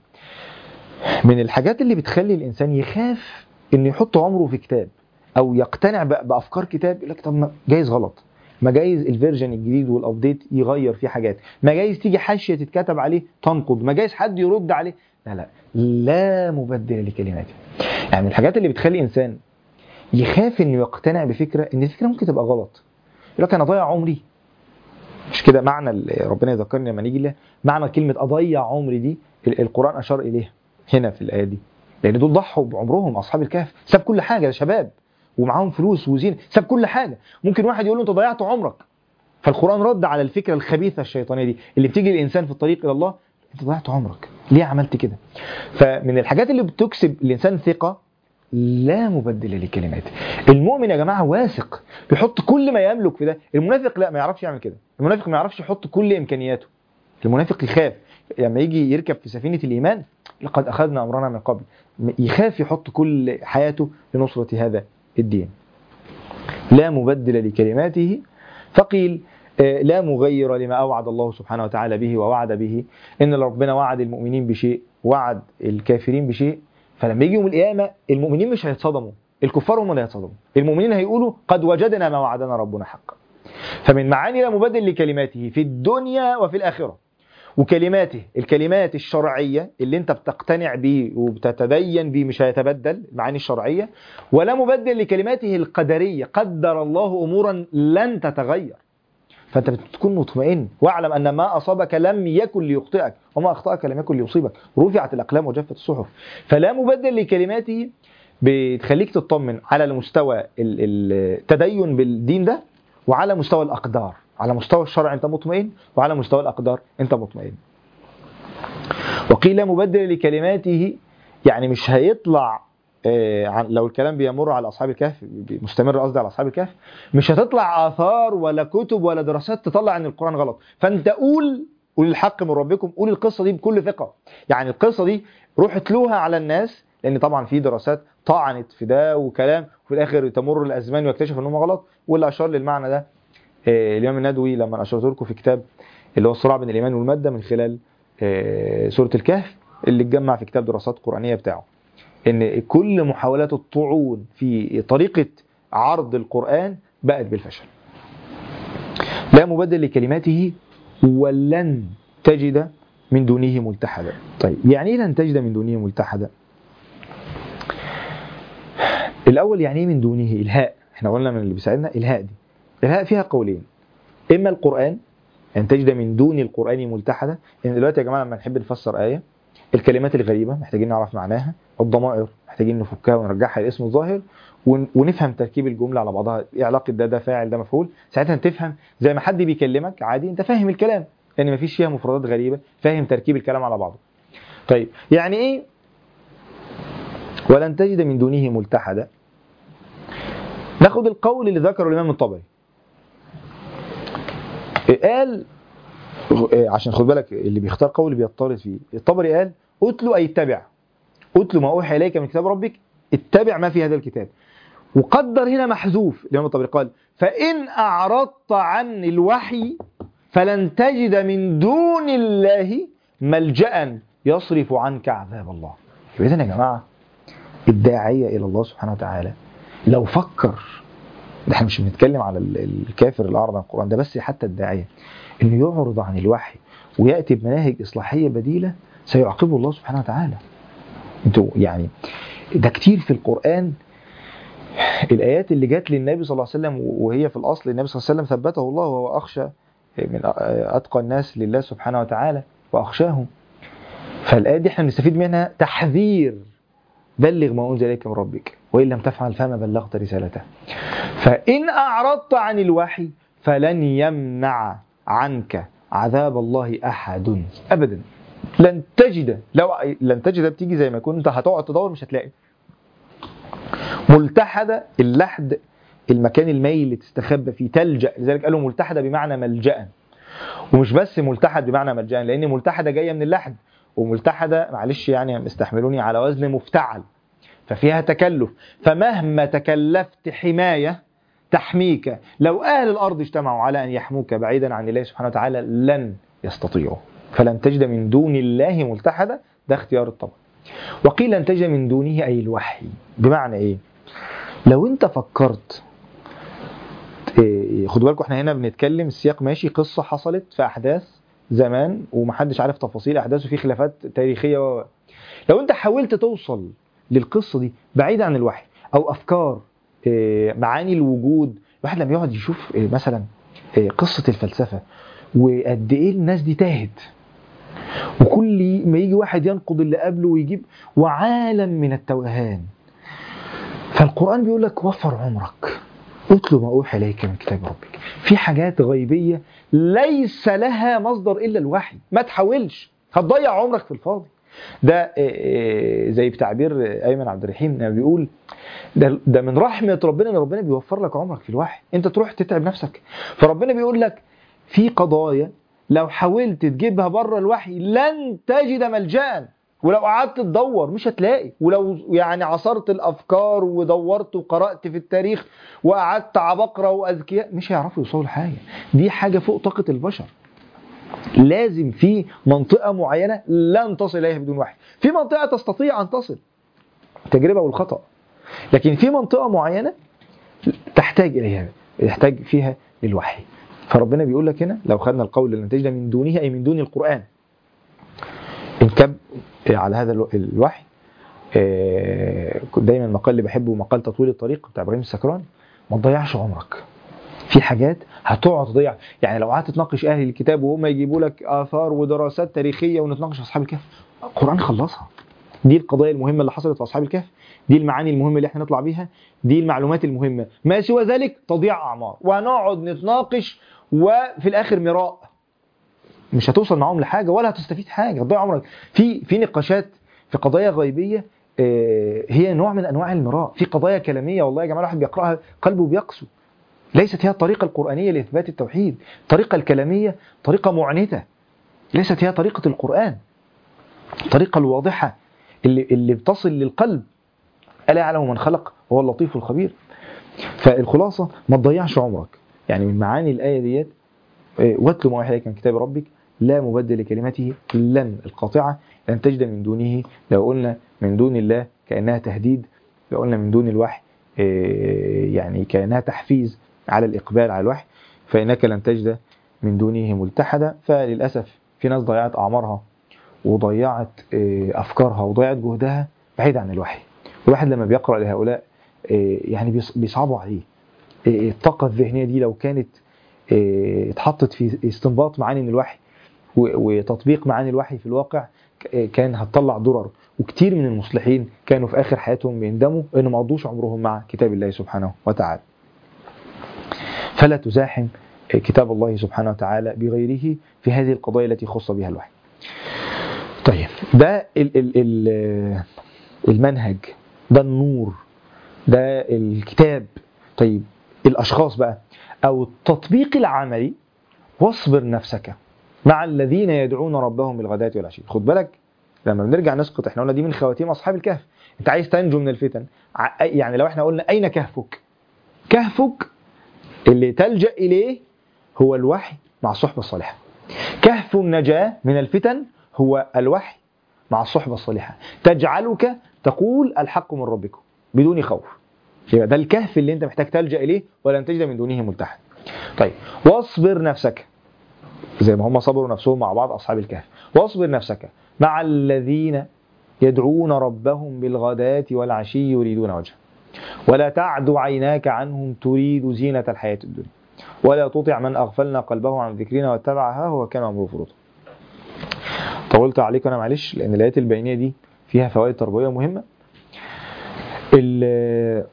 من الحاجات اللي بتخلي الإنسان يخاف إنه يحط عمره في كتاب أو يقتنع بأ- بأفكار كتاب يقول لك طب ما جايز غلط ما جايز الفيرجن الجديد والابديت يغير فيه حاجات ما جايز تيجي حاشيه تتكتب عليه تنقض ما جايز حد يرد عليه لا لا لا مبدل لكلماته يعني من الحاجات اللي بتخلي انسان يخاف انه يقتنع بفكره ان الفكره ممكن تبقى غلط يقول لك انا ضيع عمري مش كده معنى ال- ربنا يذكرني لما نيجي له معنى كلمه اضيع عمري دي ال- القران اشار اليها هنا في الايه دي لان دول ضحوا بعمرهم اصحاب الكهف ساب كل حاجه ده شباب ومعاهم فلوس وزينه ساب كل حاجه ممكن واحد يقول له انت ضيعت عمرك فالقران رد على الفكره الخبيثه الشيطانيه دي اللي بتيجي للانسان في الطريق الى الله انت ضيعت عمرك ليه عملت كده فمن الحاجات اللي بتكسب الانسان ثقه لا مبدل لكلماته المؤمن يا جماعه واثق بيحط كل ما يملك في ده المنافق لا ما يعرفش يعمل كده المنافق ما يعرفش يحط كل امكانياته المنافق يخاف لما يجي يركب في سفينه الايمان لقد اخذنا امرنا من قبل يخاف يحط كل حياته لنصره هذا الدين لا مبدل لكلماته فقيل آه، لا مغير لما أوعد الله سبحانه وتعالى به ووعد به إن ربنا وعد المؤمنين بشيء وعد الكافرين بشيء فلما يجي يوم القيامة المؤمنين مش هيتصدموا الكفار هم اللي هيتصدموا المؤمنين هيقولوا قد وجدنا ما وعدنا ربنا حقا فمن معاني لا مبدل لكلماته في الدنيا وفي الآخرة وكلماته الكلمات الشرعية اللي انت بتقتنع بيه وبتتدين بيه مش هيتبدل المعاني الشرعية ولا مبدل لكلماته القدرية قدر الله أمورا لن تتغير فانت بتكون مطمئن واعلم ان ما اصابك لم يكن ليخطئك وما اخطاك لم يكن ليصيبك رفعت الاقلام وجفت الصحف فلا مبدل لكلماته بتخليك تطمن على المستوى ال- ال- التدين بالدين ده وعلى مستوى الاقدار على مستوى الشرع انت مطمئن وعلى مستوى الاقدار انت مطمئن وقيل مبدل لكلماته يعني مش هيطلع آه، عن- لو الكلام بيمر على اصحاب الكهف بي- مستمر قصدي على اصحاب الكهف مش هتطلع اثار ولا كتب ولا دراسات تطلع ان القران غلط فانت قول قول الحق من ربكم قول القصه دي بكل ثقه يعني القصه دي روح اتلوها على الناس لان طبعا في دراسات طعنت في ده وكلام وفي الاخر تمر الازمان ويكتشف ان هم غلط واللي اشار للمعنى ده آه، الامام الندوي لما اشرت لكم في كتاب اللي هو الصراع بين الايمان والماده من خلال آه، سوره الكهف اللي اتجمع في كتاب دراسات قرانيه بتاعه ان كل محاولات الطعون في طريقه عرض القران بقت بالفشل لا مبدل لكلماته ولن تجد من دونه ملتحدا طيب يعني ايه لن تجد من دونه ملتحدا الاول يعني ايه من دونه الهاء احنا قلنا من اللي بيساعدنا الهاء دي الهاء فيها قولين اما القران ان تجد من دون القران ملتحدا يعني دلوقتي يا جماعه لما نحب نفسر ايه الكلمات الغريبه محتاجين نعرف معناها الضمائر محتاجين نفكها ونرجعها لاسم الظاهر ون- ونفهم تركيب الجمله على بعضها ايه علاقه ده ده فاعل ده مفعول ساعتها تفهم زي ما حد بيكلمك عادي انت فاهم الكلام لان مفيش فيها مفردات غريبه فاهم تركيب الكلام على بعضه طيب يعني ايه ولن تجد من دونه ملتحدا ناخد القول اللي ذكره الامام الطبري قال عشان خد بالك اللي بيختار قول بيضطرد فيه الطبري قال اتلو اي اتبع اتلو ما اوحي اليك من كتاب ربك اتبع ما في هذا الكتاب وقدر هنا محذوف الامام الطبري قال فان اعرضت عن الوحي فلن تجد من دون الله ملجا يصرف عنك عذاب الله اذا يا جماعه الداعيه الى الله سبحانه وتعالى لو فكر ده احنا مش بنتكلم على ال- الكافر اللي اعرض عن القران ده بس حتى الداعيه انه يعرض عن الوحي وياتي بمناهج اصلاحيه بديله سيعاقبه الله سبحانه وتعالى انتوا يعني ده كتير في القران الايات اللي جات للنبي صلى الله عليه وسلم وهي في الاصل النبي صلى الله عليه وسلم ثبته الله وهو اخشى من اتقى الناس لله سبحانه وتعالى واخشاهم فالايه دي احنا بنستفيد منها تحذير بلغ ما انزل اليك من ربك وإن لم تفعل فما بلغت رسالته فإن أعرضت عن الوحي فلن يمنع عنك عذاب الله أحد أبدا لن تجد لو لن تجد بتيجي زي ما كنت هتقعد تدور مش هتلاقي ملتحدة اللحد المكان الميل اللي تستخبى فيه تلجأ لذلك قالوا ملتحدة بمعنى ملجأ ومش بس ملتحد بمعنى ملجأ لأن ملتحدة جاية من اللحد وملتحدة معلش يعني استحملوني على وزن مفتعل ففيها تكلف فمهما تكلفت حماية تحميك لو أهل الأرض اجتمعوا على أن يحموك بعيدا عن الله سبحانه وتعالى لن يستطيعوا فلن تجد من دون الله ملتحدة ده اختيار الطبع وقيل لن تجد من دونه أي الوحي بمعنى إيه لو أنت فكرت إيه خدوا بالكم احنا هنا بنتكلم السياق ماشي قصة حصلت في أحداث زمان ومحدش عارف تفاصيل أحداث وفي خلافات تاريخية و... لو أنت حاولت توصل للقصة دي بعيد عن الوحي أو أفكار إيه معاني الوجود الواحد لما يقعد يشوف إيه مثلا قصة الفلسفة وقد إيه الناس دي تاهت وكل ما يجي واحد ينقض اللي قبله ويجيب وعالم من التوهان فالقرآن بيقول لك وفر عمرك اتلو ما أوحي إليك من كتاب ربك في حاجات غيبية ليس لها مصدر إلا الوحي ما تحاولش هتضيع عمرك في الفاضي ده زي بتعبير ايمن عبد الرحيم بيقول ده, ده من رحمه ربنا ان ربنا بيوفر لك عمرك في الوحي انت تروح تتعب نفسك فربنا بيقول لك في قضايا لو حاولت تجيبها بره الوحي لن تجد ملجا ولو قعدت تدور مش هتلاقي ولو يعني عصرت الافكار ودورت وقرات في التاريخ وقعدت عبقره واذكياء مش هيعرفوا يوصلوا لحاجه دي حاجه فوق طاقه البشر لازم في منطقة معينة لن تصل إليها بدون وحي في منطقة تستطيع أن تصل التجربة والخطأ لكن في منطقة معينة تحتاج إليها يحتاج فيها الوحي فربنا بيقول لك هنا لو خدنا القول اللي نتجنا من دونه أي من دون القرآن انكب على هذا الوحي دايما المقال اللي بحبه مقال تطويل الطريق بتاع ابراهيم السكران ما تضيعش عمرك في حاجات هتقعد تضيع يعني لو قعدت تناقش اهل الكتاب وهم يجيبوا لك اثار ودراسات تاريخيه ونتناقش في اصحاب الكهف القران خلصها دي القضايا المهمه اللي حصلت في اصحاب الكهف دي المعاني المهمه اللي احنا نطلع بيها دي المعلومات المهمه ما سوى ذلك تضيع اعمار وهنقعد نتناقش وفي الاخر مراء مش هتوصل معاهم لحاجه ولا هتستفيد حاجه هتضيع عمرك في في نقاشات في قضايا غيبيه هي نوع من انواع المراء في قضايا كلاميه والله يا جماعه الواحد بيقراها قلبه بيقسو ليست هي الطريقة القرآنية لإثبات التوحيد الطريقة الكلامية طريقة معنتة ليست هي طريقة القرآن الطريقة الواضحة اللي, اللي بتصل للقلب ألا يعلم من خلق وهو اللطيف الخبير فالخلاصة ما تضيعش عمرك يعني من معاني الآية ديت واتل ما أوحي من كتاب ربك لا مبدل لكلمته لن القاطعة لن تجد من دونه لو قلنا من دون الله كأنها تهديد لو قلنا من دون الوحي يعني كأنها تحفيز على الإقبال على الوحي فإنك لن تجد من دونه ملتحدة فللأسف في ناس ضيعت أعمارها وضيعت أفكارها وضيعت جهدها بعيد عن الوحي الواحد لما بيقرأ لهؤلاء يعني بيصعبوا عليه الطاقة الذهنية دي لو كانت اتحطت في استنباط معاني من الوحي وتطبيق معاني الوحي في الواقع كان هتطلع درر وكتير من المصلحين كانوا في آخر حياتهم بيندموا إنه ما قضوش عمرهم مع كتاب الله سبحانه وتعالى فلا تزاحم كتاب الله سبحانه وتعالى بغيره في هذه القضايا التي خص بها الوحي طيب ده ال ال ال المنهج ده النور ده الكتاب طيب الأشخاص بقى أو التطبيق العملي واصبر نفسك مع الذين يدعون ربهم بالغداة والعشي خد بالك لما بنرجع نسقط احنا قلنا دي من خواتيم أصحاب الكهف انت عايز تنجو من الفتن يعني لو احنا قلنا أين كهفك كهفك اللي تلجأ إليه هو الوحي مع الصحبة الصالحة كهف النجاة من الفتن هو الوحي مع الصحبة الصالحة تجعلك تقول الحق من ربكم بدون خوف يبقى ده الكهف اللي انت محتاج تلجأ إليه ولن تجد من دونه ملتحد طيب واصبر نفسك زي ما هم صبروا نفسهم مع بعض أصحاب الكهف واصبر نفسك مع الذين يدعون ربهم بالغداة والعشي يريدون وجهه ولا تعد عيناك عنهم تريد زينة الحياة الدنيا ولا تطع من أغفلنا قلبه عن ذكرنا واتبع هو وكان أمره فرطا طولت عليكم أنا معلش لأن الآيات البينية دي فيها فوائد تربوية مهمة ال-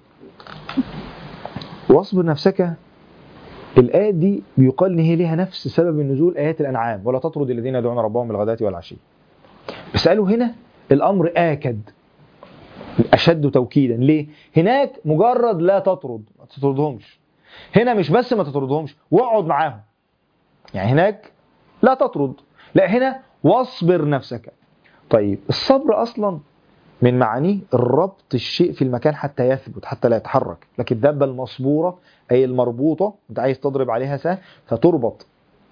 واصبر نفسك الآية دي بيقال إن هي ليها نفس سبب النزول آيات الأنعام ولا تطرد الذين يدعون ربهم بالغداة والعشي بس قالوا هنا الأمر آكد أشد توكيدا ليه؟ هناك مجرد لا تطرد ما تطردهمش هنا مش بس ما تطردهمش واقعد معاهم يعني هناك لا تطرد لا هنا واصبر نفسك طيب الصبر أصلا من معانيه الربط الشيء في المكان حتى يثبت حتى لا يتحرك لكن الدابة المصبورة أي المربوطة أنت عايز تضرب عليها سهم فتربط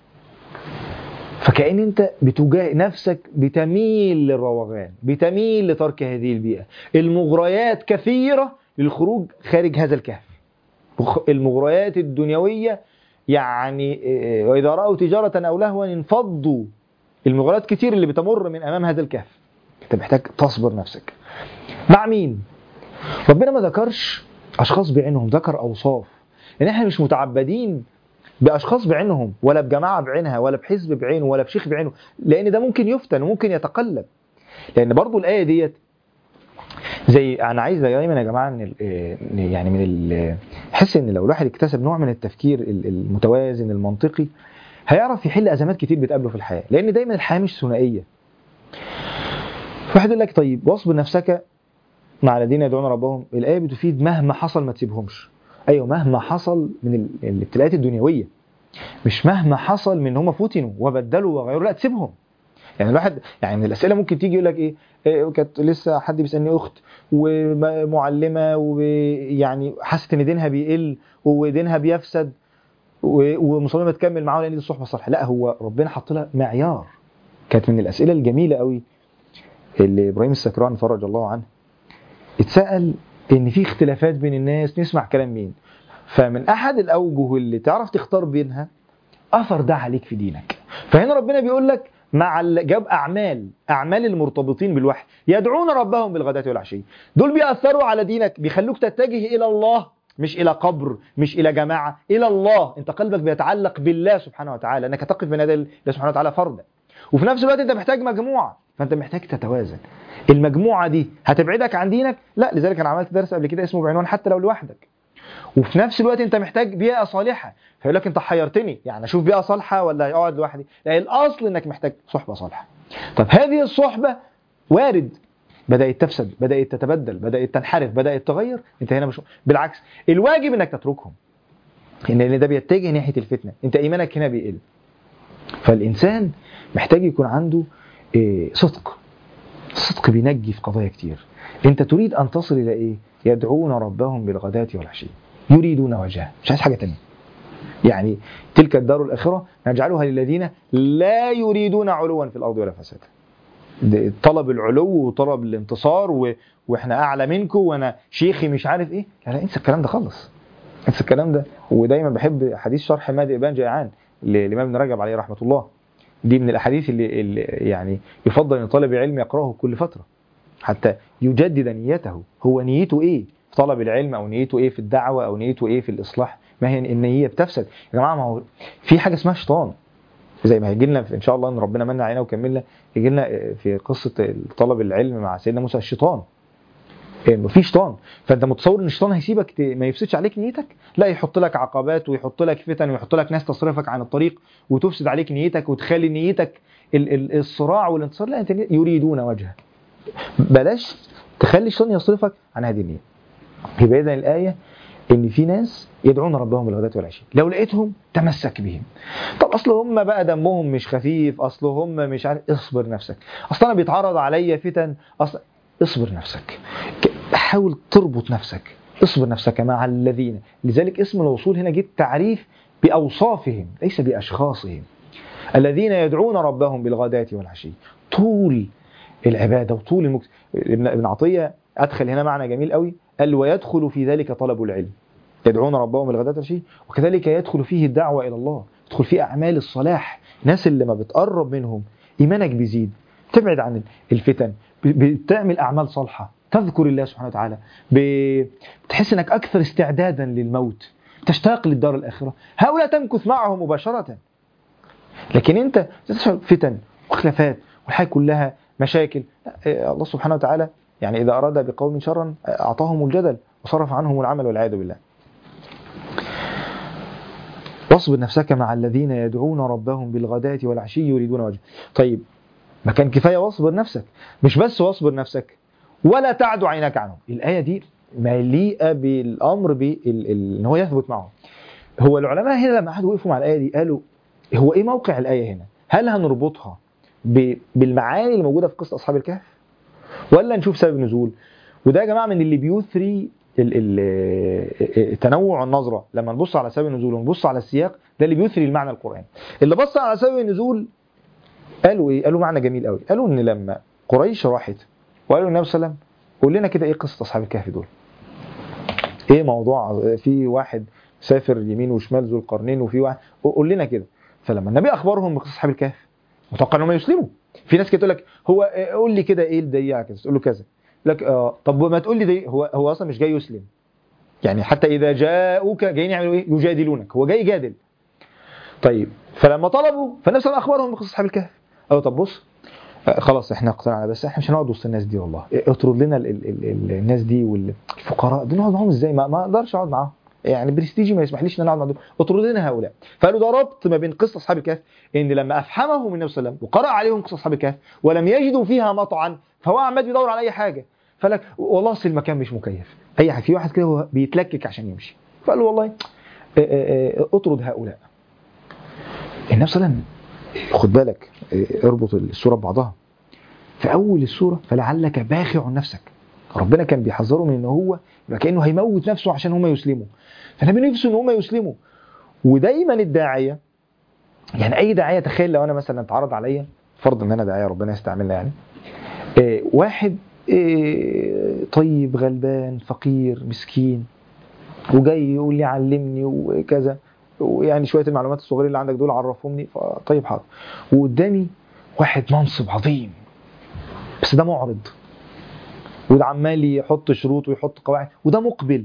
فكأن أنت بتجاه نفسك بتميل للروغان بتميل لترك هذه البيئة المغريات كثيرة للخروج خارج هذا الكهف المغريات الدنيوية يعني إيه، وإذا رأوا تجارة أو لهوا انفضوا المغريات كتير اللي بتمر من أمام هذا الكهف أنت محتاج تصبر نفسك مع مين؟ ربنا ما ذكرش أشخاص بعينهم ذكر أوصاف لأن احنا مش متعبدين بأشخاص بعينهم ولا بجماعة بعينها ولا بحزب بعينه ولا بشيخ بعينه لأن ده ممكن يفتن وممكن يتقلب لأن برضو الآية ديت زي انا عايز دايما يا جماعه ان ال- إيه، يعني من ال- احس ان لو الواحد اكتسب نوع من التفكير ال- المتوازن المنطقي هيعرف يحل ازمات كتير بتقابله في الحياه لان دايما الحياه مش ثنائيه واحد يقول لك طيب واصبر نفسك مع الذين يدعون ربهم الايه بتفيد مهما حصل ما تسيبهمش ايوه مهما حصل من ال- الابتلاءات الدنيويه مش مهما حصل من هم فتنوا وبدلوا وغيروا لا تسيبهم يعني الواحد يعني من الاسئله ممكن تيجي يقول لك ايه إيه، كانت لسه حد بيسالني اخت ومعلمه ويعني حست ان دينها بيقل ودينها بيفسد و- ومصممه تكمل معاه لان دي الصحبه الصالحه لا هو ربنا حط لها معيار كانت من الاسئله الجميله قوي اللي ابراهيم السكران فرج الله عنه اتسال ان في اختلافات بين الناس نسمع كلام مين فمن احد الاوجه اللي تعرف تختار بينها اثر ده عليك في دينك فهنا ربنا بيقول لك مع ال- جاب اعمال اعمال المرتبطين بالوحي يدعون ربهم بالغداة والعشي دول بيأثروا على دينك بيخلوك تتجه الى الله مش الى قبر مش الى جماعه الى الله انت قلبك بيتعلق بالله سبحانه وتعالى انك تقف بين يدي الله سبحانه وتعالى فردا وفي نفس الوقت انت محتاج مجموعه فانت محتاج تتوازن المجموعه دي هتبعدك عن دينك لا لذلك انا عملت درس قبل كده اسمه بعنوان حتى لو لوحدك وفي نفس الوقت انت محتاج بيئه صالحه فيقول لك انت حيرتني يعني اشوف بيئه صالحه ولا اقعد لوحدي لا الاصل انك محتاج صحبه صالحه طب هذه الصحبه وارد بدات تفسد بدات تتبدل بدات تنحرف بدات تغير انت هنا مش بالعكس الواجب انك تتركهم ان إن ده بيتجه ناحيه الفتنه انت ايمانك هنا بيقل فالانسان محتاج يكون عنده إيه، صدق الصدق بينجي في قضايا كتير انت تريد ان تصل الى ايه يدعون ربهم بالغداة والعشي يريدون وجهه مش عايز حاجه تانية يعني تلك الدار الاخره نجعلها للذين لا يريدون علوا في الارض ولا فسادا ده طلب العلو وطلب الانتصار و... واحنا اعلى منكم وانا شيخي مش عارف ايه لا لا انسى الكلام ده خالص انسى الكلام ده ودايما بحب حديث شرح مادئ ابان جيعان للامام ابن رجب عليه رحمه الله دي من الاحاديث اللي, اللي يعني يفضل ان طالب العلم يقراه كل فتره حتى يجدد نيته هو نيته ايه في طلب العلم او نيته ايه في الدعوه او نيته ايه في الاصلاح ما هي النيه بتفسد يا جماعه ما هو في حاجه اسمها شيطان زي ما هيجي لنا ان شاء الله ان ربنا من علينا وكملنا يجي لنا في قصه طلب العلم مع سيدنا موسى الشيطان انه في شيطان فانت متصور ان الشيطان هيسيبك ت... ما يفسدش عليك نيتك لا يحط لك عقبات ويحط لك فتن ويحط لك ناس تصرفك عن الطريق وتفسد عليك نيتك وتخلي نيتك ال... ال... الصراع والانتصار لا انت يريدون وجهه بلاش تخلي الشيطان يصرفك عن هذه النيه يبقى اذا الايه ان في ناس يدعون ربهم بالغداة والعشي لو لقيتهم تمسك بهم طب اصل هم بقى دمهم مش خفيف اصل هم مش عارف اصبر نفسك اصل انا بيتعرض عليا فتن اصل اصبر نفسك حاول تربط نفسك اصبر نفسك مع الذين لذلك اسم الوصول هنا جه تعريف باوصافهم ليس باشخاصهم الذين يدعون ربهم بالغداة والعشي طول العباده وطول المكس... ابن ابن عطيه ادخل هنا معنى جميل قوي قال ويدخل في ذلك طلب العلم يدعون ربهم بالغداة والعشي وكذلك يدخل فيه الدعوه الى الله يدخل فيه اعمال الصلاح الناس اللي ما بتقرب منهم ايمانك بيزيد تبعد عن الفتن بتعمل اعمال صالحه تذكر الله سبحانه وتعالى بتحس انك اكثر استعدادا للموت تشتاق للدار الاخره هؤلاء تمكث معهم مباشره لكن انت تشعر فتن وخلافات والحياه كلها مشاكل الله سبحانه وتعالى يعني إذا أراد بقوم شرا أعطاهم الجدل وصرف عنهم العمل والعياذ بالله واصبر نفسك مع الذين يدعون ربهم بالغداة والعشي يريدون وجهه طيب ما كان كفاية واصبر نفسك مش بس واصبر نفسك ولا تعد عينك عنهم الآية دي مليئة بالأمر بإن هو يثبت معهم هو العلماء هنا لما قعدوا وقفوا مع الآية دي قالوا هو إيه موقع الآية هنا هل هنربطها ب- بالمعاني اللي موجودة في قصة أصحاب الكهف ولا نشوف سبب النزول وده يا جماعة من اللي بيثري ال- ال- تنوع النظرة لما نبص على سبب النزول ونبص على السياق ده اللي بيثري المعنى القرآني اللي بص على سبب النزول قالوا ايه قالوا معنى جميل قوي قالوا ان لما قريش راحت وقالوا النبي صلى الله عليه وسلم قول لنا كده ايه قصه اصحاب الكهف دول ايه موضوع في واحد سافر يمين وشمال ذو القرنين وفي واحد قول لنا كده فلما النبي اخبرهم بقصه اصحاب الكهف متوقع انهم يسلموا في ناس كده تقول لك هو آه، قول لي كده ايه الدليل كذا تقول له كذا لك اه طب ما تقول لي ده هو هو اصلا مش جاي يسلم يعني حتى اذا جاءوك جايين يعملوا ايه يجادلونك هو جاي يجادل طيب فلما طلبوا فالنبي صلى الله عليه وسلم اخبرهم بقصه اصحاب الكهف قالوا طب بص آه، خلاص احنا اقتنعنا بس احنا مش هنقعد وسط الناس دي والله اطرد لنا ال ال ال ال الناس دي والفقراء دول نقعد معاهم ازاي ما ما اقدرش اقعد معاهم يعني برستيجي ما يسمحليش ان انا اقعد مع دول اطرد لنا هؤلاء فقالوا ده ربط ما بين قصه اصحاب الكهف ان لما افهمهم النبي صلى الله عليه وسلم وقرا عليهم قصه اصحاب الكهف ولم يجدوا فيها مطعا فهو عمال بيدور على اي حاجه فلك والله اصل المكان مش مكيف اي حاجه في واحد كده هو بيتلكك عشان يمشي فقال له والله آه، آه، آه، اطرد هؤلاء النبي صلى الله عليه وسلم خد بالك آه، اربط السوره ببعضها في اول السوره فلعلك باخع نفسك ربنا كان بيحذره من ان هو يبقى كانه هيموت نفسه عشان هم يسلموا فالنبي نفسه ان هم يسلموا ودايما الداعيه يعني اي داعيه تخيل لو انا مثلا اتعرض عليا فرض ان انا داعيه ربنا يستعملنا يعني آه، واحد آه، طيب غلبان فقير مسكين وجاي يقول لي علمني وكذا ويعني شويه المعلومات الصغيرين اللي عندك دول عرفهمني طيب حاضر وقدامي واحد منصب عظيم بس ده معرض وده عمال يحط شروط ويحط قواعد وده مقبل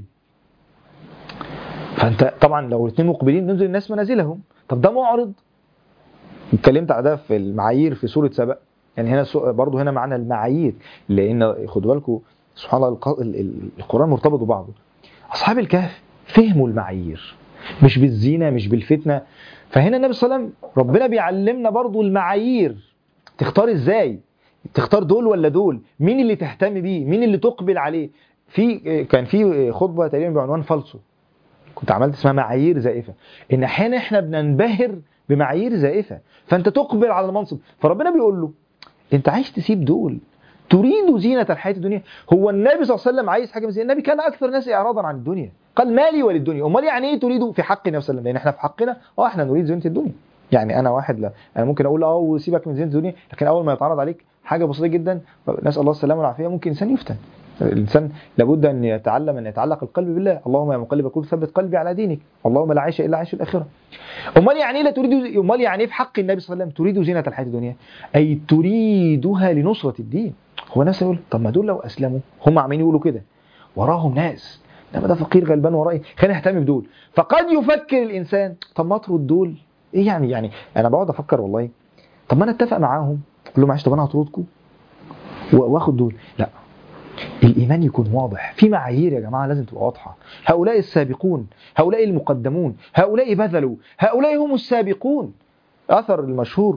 فانت طبعا لو الاثنين مقبلين ننزل الناس منازلهم طب ده معرض اتكلمت على ده في المعايير في سوره سبأ يعني هنا سو- برضو هنا معانا المعايير لان خدوا بالكم سبحان الله الق- ال- ال- القران مرتبط ببعضه اصحاب الكهف فهموا المعايير مش بالزينه مش بالفتنه فهنا النبي صلى الله عليه وسلم ربنا بيعلمنا برضو المعايير تختار ازاي تختار دول ولا دول مين اللي تهتم بيه مين اللي تقبل عليه في كان في خطبه تقريبا بعنوان فالسو كنت عملت اسمها معايير زائفه ان احيانا احنا بننبهر بمعايير زائفه فانت تقبل على المنصب فربنا بيقول له انت عايز تسيب دول تريد زينة الحياة الدنيا هو النبي صلى الله عليه وسلم عايز حاجة من زي النبي كان أكثر الناس إعراضا عن الدنيا قال مالي وللدنيا أمال يعني إيه تريد في حق النبي صلى الله عليه وسلم لأن إحنا في حقنا أه إحنا نريد زينة الدنيا يعني أنا واحد لا أنا ممكن أقول أه وسيبك من زينة الدنيا لكن أول ما يتعرض عليك حاجة بسيطة جدا نسأل الله السلامة والعافية ممكن إنسان يفتن الإنسان لابد أن يتعلم أن يتعلق القلب بالله اللهم يا مقلب القلوب ثبت قلبي على دينك اللهم لا عيش إلا عيش الآخرة امال يعني ايه لا تريد امال يعني ايه في حق النبي صلى الله عليه وسلم تريد زينه الحياه الدنيا اي تريدها لنصره الدين هو نفسه يقول طب ما دول لو اسلموا هم عمالين يقولوا كده وراهم ناس انما ده فقير غلبان ورائي خلينا نهتم بدول فقد يفكر الانسان طب ما اطرد دول ايه يعني يعني انا بقعد افكر والله طب ما انا اتفق معاهم اقول لهم معلش طب انا هطردكم و- واخد دول لا الايمان يكون واضح في معايير يا جماعه لازم تبقى واضحه هؤلاء السابقون هؤلاء المقدمون هؤلاء بذلوا هؤلاء هم السابقون اثر المشهور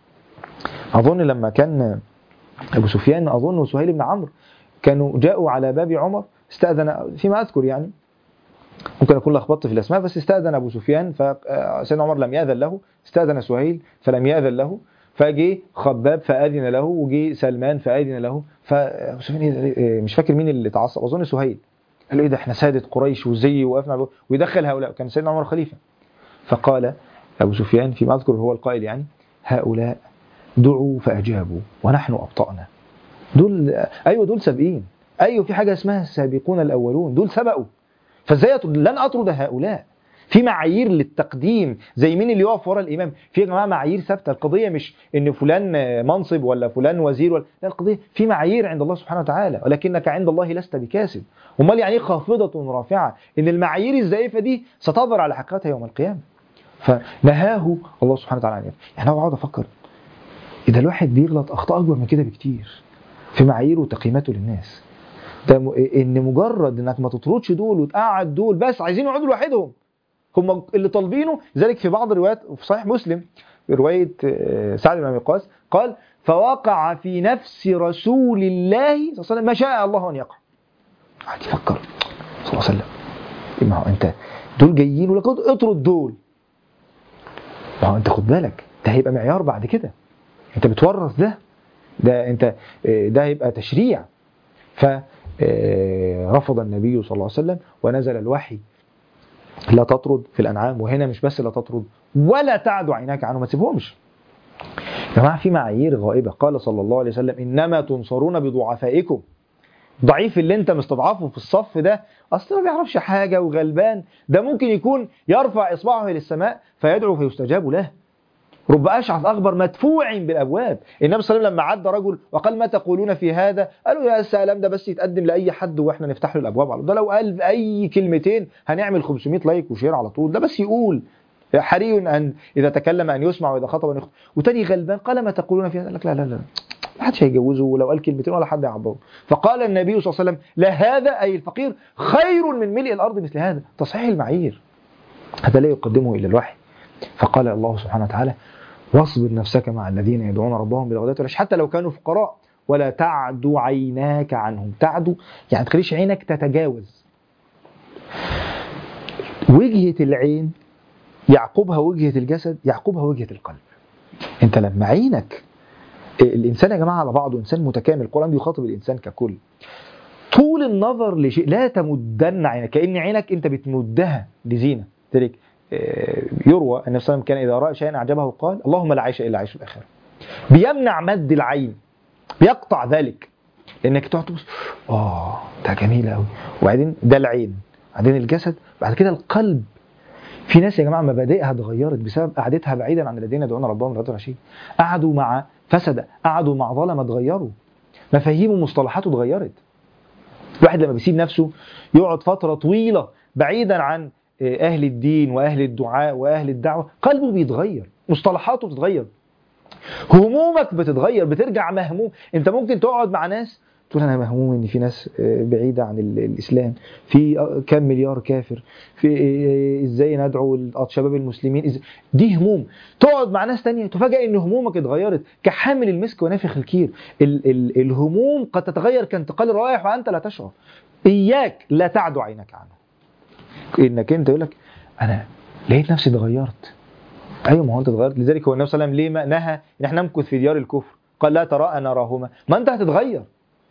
اظن لما كان ابو سفيان اظن وسهيل بن عمرو كانوا جاءوا على باب عمر استاذن فيما اذكر يعني ممكن اكون لخبطت في الاسماء بس استاذن ابو سفيان فسيدنا عمر لم ياذن له استاذن سهيل فلم ياذن له فجي خباب فاذن له وجي سلمان فاذن له فابو سفيان إيه- إيه، مش فاكر مين اللي اتعصب اظن سهيل قال له ايه ده احنا ساده قريش وزي وقفنا على الباب. ويدخل هؤلاء كان سيدنا عمر خليفه فقال ابو سفيان فيما اذكر هو القائل يعني هؤلاء دعوا فاجابوا ونحن ابطانا دول ايوه دول سابقين ايوه في حاجه اسمها السابقون الاولون دول سبقوا فازاي أطرد؟ لن اطرد هؤلاء في معايير للتقديم زي مين اللي يقف ورا الامام في يا جماعه معايير ثابته القضيه مش ان فلان منصب ولا فلان وزير ولا لا القضيه في معايير عند الله سبحانه وتعالى ولكنك عند الله لست بكاسب امال يعني ايه خافضه رافعه ان المعايير الزائفه دي ستظهر على حقيقتها يوم القيامه فنهاه الله سبحانه وتعالى عن ذلك يعني انا بقعد افكر اذا الواحد بيغلط اخطاء اكبر من كده بكتير في معاييره وتقييماته للناس ده م... ان مجرد انك ما تطردش دول وتقعد دول بس عايزين يقعدوا لوحدهم هم اللي طالبينه ذلك في بعض الروايات في صحيح مسلم روايه آه، سعد بن ابي وقاص قال فوقع في نفس رسول الله صلى الله عليه وسلم ما شاء الله ان يقع قعد يفكر صلى الله عليه وسلم ما هو انت دول جايين ولك اطرد دول ما هو انت خد بالك ده هيبقى معيار بعد كده انت بتورث ده ده انت آه، ده هيبقى تشريع فرفض النبي صلى الله عليه وسلم ونزل الوحي لا تطرد في الانعام وهنا مش بس لا تطرد ولا تعد عيناك عنه ما تسيبهمش يا جماعه في معايير غائبه قال صلى الله عليه وسلم انما تنصرون بضعفائكم ضعيف اللي انت مستضعفه في الصف ده اصلا ما بيعرفش حاجه وغلبان ده ممكن يكون يرفع اصبعه للسماء فيدعو فيستجاب له رب اشعث اخبر مدفوع بالابواب النبي صلى الله عليه وسلم لما عد رجل وقال ما تقولون في هذا قالوا يا سلام ده بس يتقدم لاي حد واحنا نفتح له الابواب على طول. ده لو قال اي كلمتين هنعمل 500 لايك وشير على طول ده بس يقول حري ان اذا تكلم ان يسمع واذا خطب ان يخطب وتاني غلبان قال ما تقولون في هذا قال لك لا لا لا ما حدش هيجوزه ولو قال كلمتين ولا حد يعبره فقال النبي صلى الله عليه وسلم لا هذا اي الفقير خير من ملء الارض مثل هذا تصحيح المعايير هذا لا يقدمه الى الوحي فقال الله سبحانه وتعالى واصبر نفسك مع الذين يدعون ربهم بالغداة والعشي حتى لو كانوا فقراء ولا تعد عيناك عنهم تعدو يعني ما تخليش عينك تتجاوز وجهة العين يعقبها وجهة الجسد يعقبها وجهة القلب انت لما عينك الانسان يا جماعه على بعضه انسان متكامل القران بيخاطب الانسان ككل طول النظر لشيء لا تمدن عينك كان عينك انت بتمدها لزينه ذلك آه، يروى ان النبي صلى الله عليه وسلم كان اذا راى شيئا اعجبه قال اللهم لا عيش الا عيش الاخره بيمنع مد العين بيقطع ذلك لانك تقعد تبص اه ده جميل قوي وبعدين ده العين بعدين الجسد بعد كده القلب في ناس يا جماعه مبادئها اتغيرت بسبب قعدتها بعيدا عن الذين يدعون ربهم بالغداة والعشي قعدوا مع فسد قعدوا مع ظلمه اتغيروا مفاهيم ومصطلحاته اتغيرت الواحد لما بيسيب نفسه يقعد فتره طويله بعيدا عن اهل الدين واهل الدعاء واهل الدعوه قلبه بيتغير مصطلحاته بتتغير همومك بتتغير بترجع مهموم انت ممكن تقعد مع ناس تقول انا مهموم ان في ناس آه، بعيده عن ال- الاسلام في آه، كام مليار كافر في آه، ازاي ندعو الشباب المسلمين إز- دي هموم تقعد مع ناس تانية تفاجئ ان همومك اتغيرت كحامل المسك ونافخ الكير ال ال الهموم قد تتغير كانتقال الروائح وانت لا تشعر اياك لا تعدو عينك عنه انك انت يقول لك انا لقيت نفسي اتغيرت ايوه ما هو انت اتغيرت لذلك هو النبي صلى الله عليه وسلم ليه ما نهى ان احنا نمكث في ديار الكفر قال لا تراءى نراهما ما انت هتتغير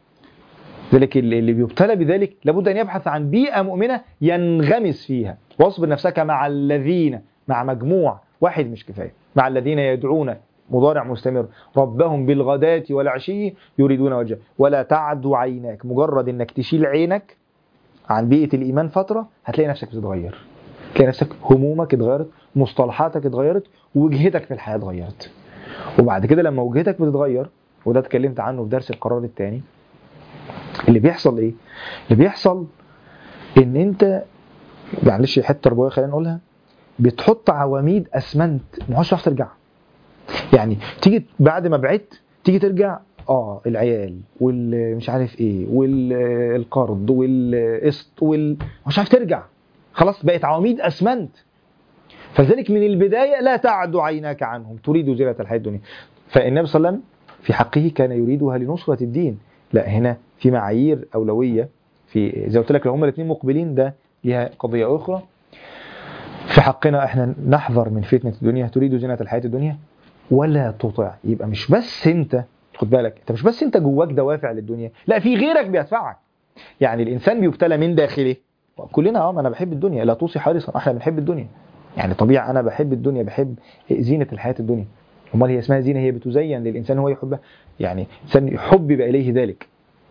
ذلك اللي اللي بيبتلى بذلك لابد ان يبحث عن بيئه مؤمنه ينغمس فيها واصبر نفسك مع الذين مع مجموع واحد مش كفايه مع الذين يدعون مضارع مستمر ربهم بالغداة والعشي يريدون وجهه ولا تعد عيناك مجرد انك تشيل عينك عن بيئة الإيمان فترة هتلاقي نفسك بتتغير تلاقي نفسك همومك اتغيرت مصطلحاتك اتغيرت ووجهتك في الحياة اتغيرت وبعد كده لما وجهتك بتتغير وده اتكلمت عنه في درس القرار الثاني اللي بيحصل ايه؟ اللي بيحصل ان انت معلش حته تربويه خلينا نقولها بتحط عواميد اسمنت ما هوش هتعرف ترجع يعني تيجي بعد ما بعدت تيجي ترجع اه العيال والمش عارف ايه والقرض والقسط وال مش عارف ترجع خلاص بقت عواميد اسمنت فذلك من البدايه لا تعد عيناك عنهم تريد زينه الحياه الدنيا فالنبي صلى الله عليه وسلم في حقه كان يريدها لنصره الدين لا هنا في معايير اولويه في زي ما قلت لك لو هما الاثنين مقبلين ده ليها قضيه اخرى في حقنا احنا نحذر من فتنه الدنيا تريد زينه الحياه الدنيا ولا تطع يبقى مش بس انت خد بالك انت مش بس انت جواك دوافع للدنيا لا في غيرك بيدفعك يعني الانسان بيبتلى من داخله كلنا اه ما انا بحب الدنيا لا توصي حريصا احنا بنحب الدنيا يعني طبيعي انا بحب الدنيا بحب زينه الحياه الدنيا امال هي اسمها زينه هي بتزين للانسان هو يحبها يعني انسان يحبب اليه ذلك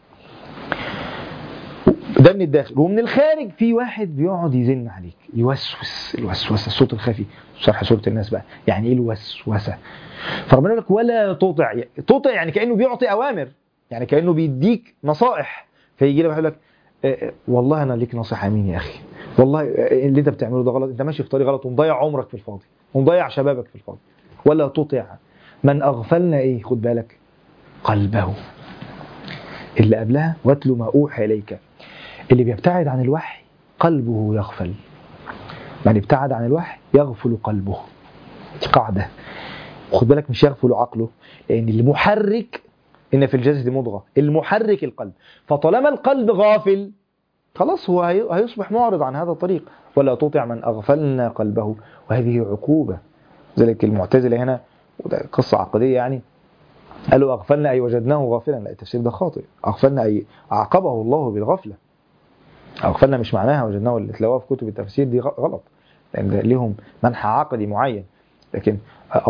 ده من الداخل ومن الخارج في واحد بيقعد يزن عليك يوسوس الوسوسه الصوت الخفي شرح سوره الناس بقى يعني ايه الوسوسه فربنا يقول لك ولا تطع تطع يعني كانه بيعطي اوامر يعني كانه بيديك نصائح فيجي لك يقول لك آه، آه، والله انا ليك نصيحه مين يا اخي والله آه، اللي انت بتعمله ده غلط انت ماشي في طريق غلط ومضيع عمرك في الفاضي ومضيع شبابك في الفاضي ولا تطع من اغفلنا ايه خد بالك قلبه اللي قبلها واتل ما أوحى إليك اللي بيبتعد عن الوحي قلبه يغفل من ابتعد عن الوحي يغفل قلبه دي قاعدة خد بالك مش يغفل عقله لأن المحرك إن في الجسد مضغة المحرك القلب فطالما القلب غافل خلاص هو هي- هيصبح معرض عن هذا الطريق ولا تطع من أغفلنا قلبه وهذه عقوبة ذلك المعتزلة هنا وده قصة عقدية يعني قالوا أغفلنا أي وجدناه غافلا لا التفسير ده خاطئ أغفلنا أي أعقبه الله بالغفلة أغفلنا مش معناها وجدناه اللي تلاقوها في كتب التفسير دي غلط لأن ده ليهم منحى عقدي معين لكن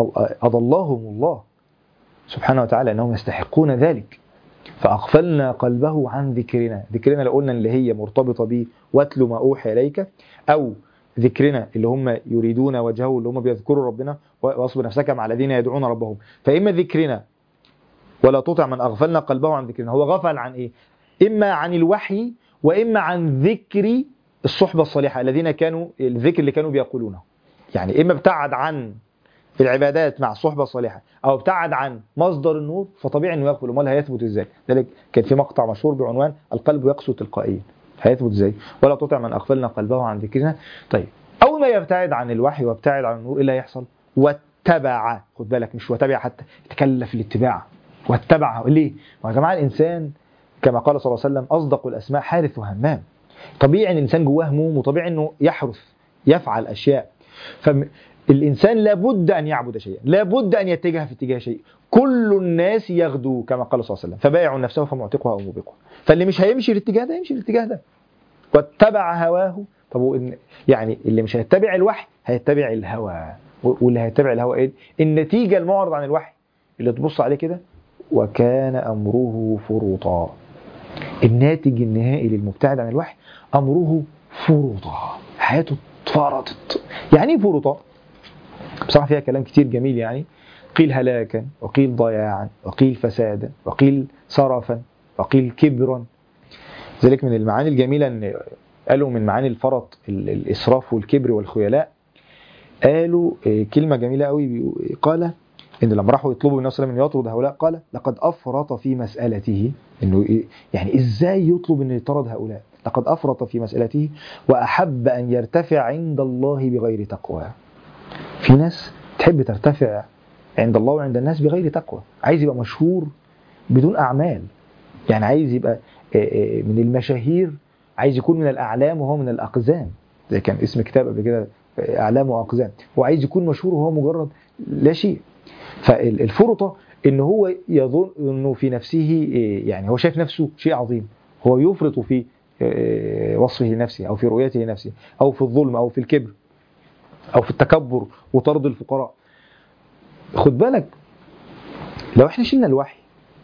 أضلهم الله سبحانه وتعالى أنهم يستحقون ذلك فأغفلنا قلبه عن ذكرنا ذكرنا لو قلنا اللي هي مرتبطة به واتل ما أوحي إليك أو ذكرنا اللي هم يريدون وجهه اللي هم بيذكروا ربنا واصبر نفسك مع الذين يدعون ربهم فإما ذكرنا ولا تطع من أغفلنا قلبه عن ذكرنا هو غفل عن إيه إما عن الوحي وإما عن ذكر الصحبة الصالحة الذين كانوا الذكر اللي كانوا بيقولونه يعني إما ابتعد عن العبادات مع الصحبة الصالحة أو ابتعد عن مصدر النور فطبيعي إنه يغفل أمال هيثبت إزاي ذلك كان في مقطع مشهور بعنوان القلب يقسو تلقائيا هيثبت إزاي ولا تطع من أغفلنا قلبه عن ذكرنا طيب أول ما يبتعد عن الوحي ويبتعد عن النور إيه اللي هيحصل واتبع خد بالك مش وتبع حتى تكلف الاتباع واتبع ليه؟ ما يا جماعة الإنسان كما قال صلى الله عليه وسلم أصدق الأسماء حارث وهمام طبيعي ان الانسان جواه هموم وطبيعي انه يحرث يفعل اشياء فالانسان لابد ان يعبد شيئا لابد ان يتجه في اتجاه شيء كل الناس يغدو كما قال صلى الله عليه وسلم فبايع نفسه فمعتقها او موبقها فاللي مش هيمشي الاتجاه ده يمشي الاتجاه ده واتبع هواه طب يعني اللي مش هيتبع الوحي هيتبع الهوى واللي هيتبع الهوى ايه النتيجه المعرض عن الوحي اللي تبص عليه كده وكان امره فرطا الناتج النهائي للمبتعد عن الوحي امره فرطا حياته اتفرطت يعني ايه فرطا بصراحه فيها كلام كتير جميل يعني قيل هلاكا وقيل ضياعا وقيل فسادا وقيل سرفا وقيل كبرا ذلك من المعاني الجميله ان قالوا من معاني الفرط الاسراف والكبر والخيلاء قالوا كلمه جميله قوي قال ان لما راحوا يطلبوا النبي صلى الله عليه وسلم ان يطرد هؤلاء قال لقد افرط في مسالته انه يعني ازاي يطلب ان يطرد هؤلاء لقد افرط في مسالته واحب ان يرتفع عند الله بغير تقوى في ناس تحب ترتفع عند الله وعند الناس بغير تقوى عايز يبقى مشهور بدون اعمال يعني عايز يبقى من المشاهير عايز يكون من الاعلام وهو من الاقزام زي كان اسم كتاب قبل كده اعلام واقزام هو عايز يكون مشهور وهو مجرد لا شيء فالفرطة ان هو يظن انه في نفسه يعني هو شايف نفسه شيء عظيم هو يفرط في وصفه لنفسه او في رؤيته لنفسه او في الظلم او في الكبر او في التكبر وطرد الفقراء خد بالك لو احنا شلنا الوحي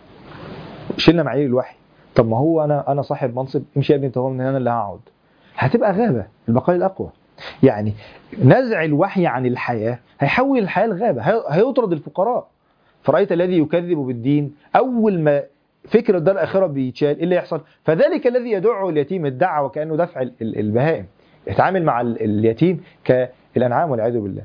شلنا معايير الوحي طب ما هو انا انا صاحب منصب امشي يا ابني انت هو من هنا اللي هقعد هتبقى غابه البقاء الاقوى يعني نزع الوحي عن الحياة هيحول الحياة لغابة هيطرد الفقراء فرأيت الذي يكذب بالدين أول ما فكر الدار الآخرة بيتشال إيه اللي يحصل فذلك الذي يدعو اليتيم الدعوة وكأنه دفع البهائم يتعامل مع اليتيم كالأنعام والعياذ بالله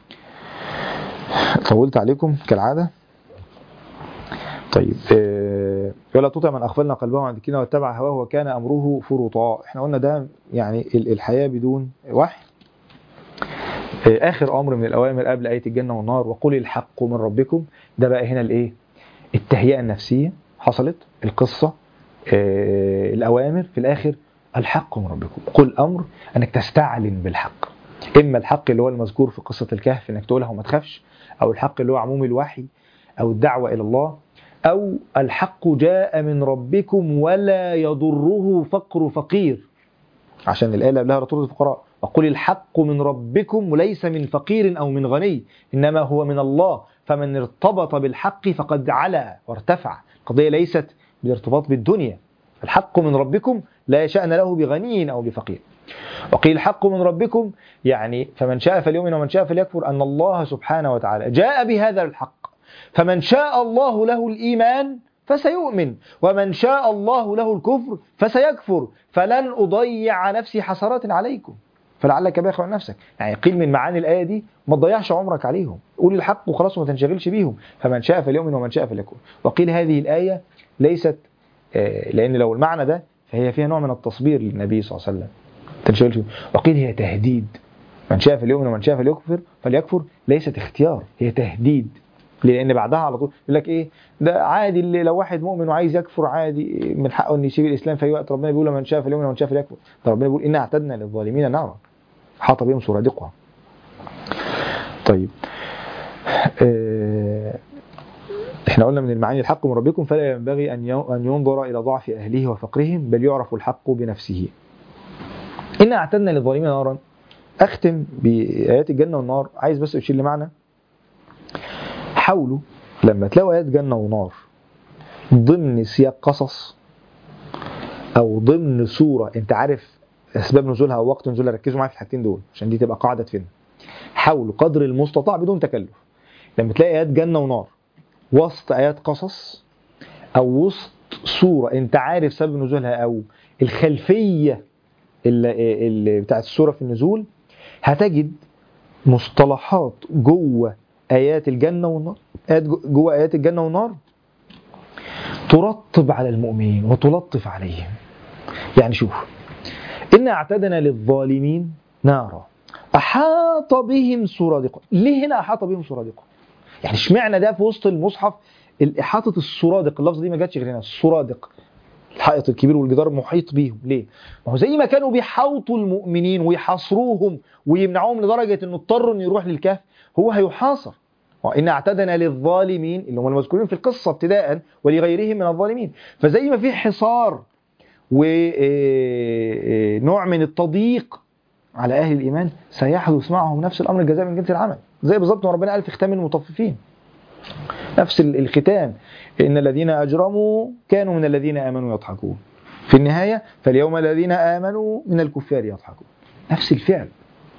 طولت عليكم كالعادة طيب آه ولا تطع من اغفلنا قلبه عن ذكرنا واتبع هواه وكان امره فرطا احنا قلنا ده يعني الحياه بدون وحي آه اخر امر من الاوامر قبل ايه الجنه والنار وقل الحق من ربكم ده بقى هنا الايه التهيئه النفسيه حصلت القصه آه الاوامر في الاخر الحق من ربكم قل امر انك تستعلن بالحق اما الحق اللي هو المذكور في قصه الكهف انك تقولها وما تخافش او الحق اللي هو عموم الوحي او الدعوه الى الله أو الحق جاء من ربكم ولا يضره فقر فقير عشان الآية اللي قبلها رطول الفقراء وقل الحق من ربكم وليس من فقير أو من غني إنما هو من الله فمن ارتبط بالحق فقد علا وارتفع القضية ليست بالارتباط بالدنيا الحق من ربكم لا شأن له بغني أو بفقير وقيل الحق من ربكم يعني فمن شاء فليؤمن ومن شاء فليكفر أن الله سبحانه وتعالى جاء بهذا الحق فمن شاء الله له الإيمان فسيؤمن ومن شاء الله له الكفر فسيكفر فلن أضيع نفسي حسرات عليكم فلعلك باخع عن نفسك يعني قيل من معاني الآية دي ما تضيعش عمرك عليهم قول الحق وخلاص وما تنشغلش بيهم فمن شاء فليؤمن ومن شاء فليكفر وقيل هذه الآية ليست آه، لان لو المعنى ده فهي فيها نوع من التصبير للنبي صلى الله عليه وسلم تنشغل فيه. وقيل هي تهديد من شاء فليؤمن ومن شاء فليكفر فليكفر ليست اختيار هي تهديد لان بعدها على طول يقول لك ايه ده عادي اللي لو واحد مؤمن وعايز يكفر عادي من حقه ان يسيب الاسلام في اي وقت ربنا بيقول من شاء فليؤمن ومن شاء فليكفر ده ربنا بيقول انا اعتدنا للظالمين نارا حاط بهم سرادقها طيب آه، احنا قلنا من المعاني الحق من ربكم فلا ينبغي ان ي- ان ينظر الى ضعف اهله وفقرهم بل يعرف الحق بنفسه إن أعتدنا للظالمين نارا أختم بآيات الجنة والنار عايز بس أشير لمعنى حاولوا لما تلاقوا آيات جنة ونار ضمن سياق قصص أو ضمن سورة أنت عارف أسباب نزولها أو وقت نزولها ركزوا معايا في الحاجتين دول عشان دي تبقى قاعدة فين حاولوا قدر المستطاع بدون تكلف لما تلاقي آيات جنة ونار وسط آيات قصص أو وسط سورة أنت عارف سبب نزولها أو الخلفية اللي, اللي بتاعت السورة في النزول هتجد مصطلحات جوه آيات الجنة والنار آيات جو- جوه آيات الجنة والنار ترطب على المؤمنين وتلطف عليهم يعني شوف إن اعتدنا للظالمين نارا أحاط بهم سرادقا ليه هنا أحاط بهم سرادقا يعني اشمعنى ده في وسط المصحف إحاطة السرادق اللفظ دي ما جاتش غير هنا السرادق الحائط الكبير والجدار محيط بيهم ليه؟ ما هو زي ما كانوا بيحاوطوا المؤمنين ويحاصروهم ويمنعوهم لدرجة انه اضطروا انه يروح للكهف هو هيحاصر وإن اعتدنا للظالمين اللي هم المذكورين في القصة ابتداء ولغيرهم من الظالمين فزي ما في حصار ونوع من التضييق على أهل الإيمان سيحدث معهم نفس الأمر الجزاء من جنس العمل زي بالظبط ما ربنا قال في ختام المطففين نفس ال- الختام إن الذين أجرموا كانوا من الذين آمنوا يضحكون في النهاية فاليوم الذين آمنوا من الكفار يضحكون نفس الفعل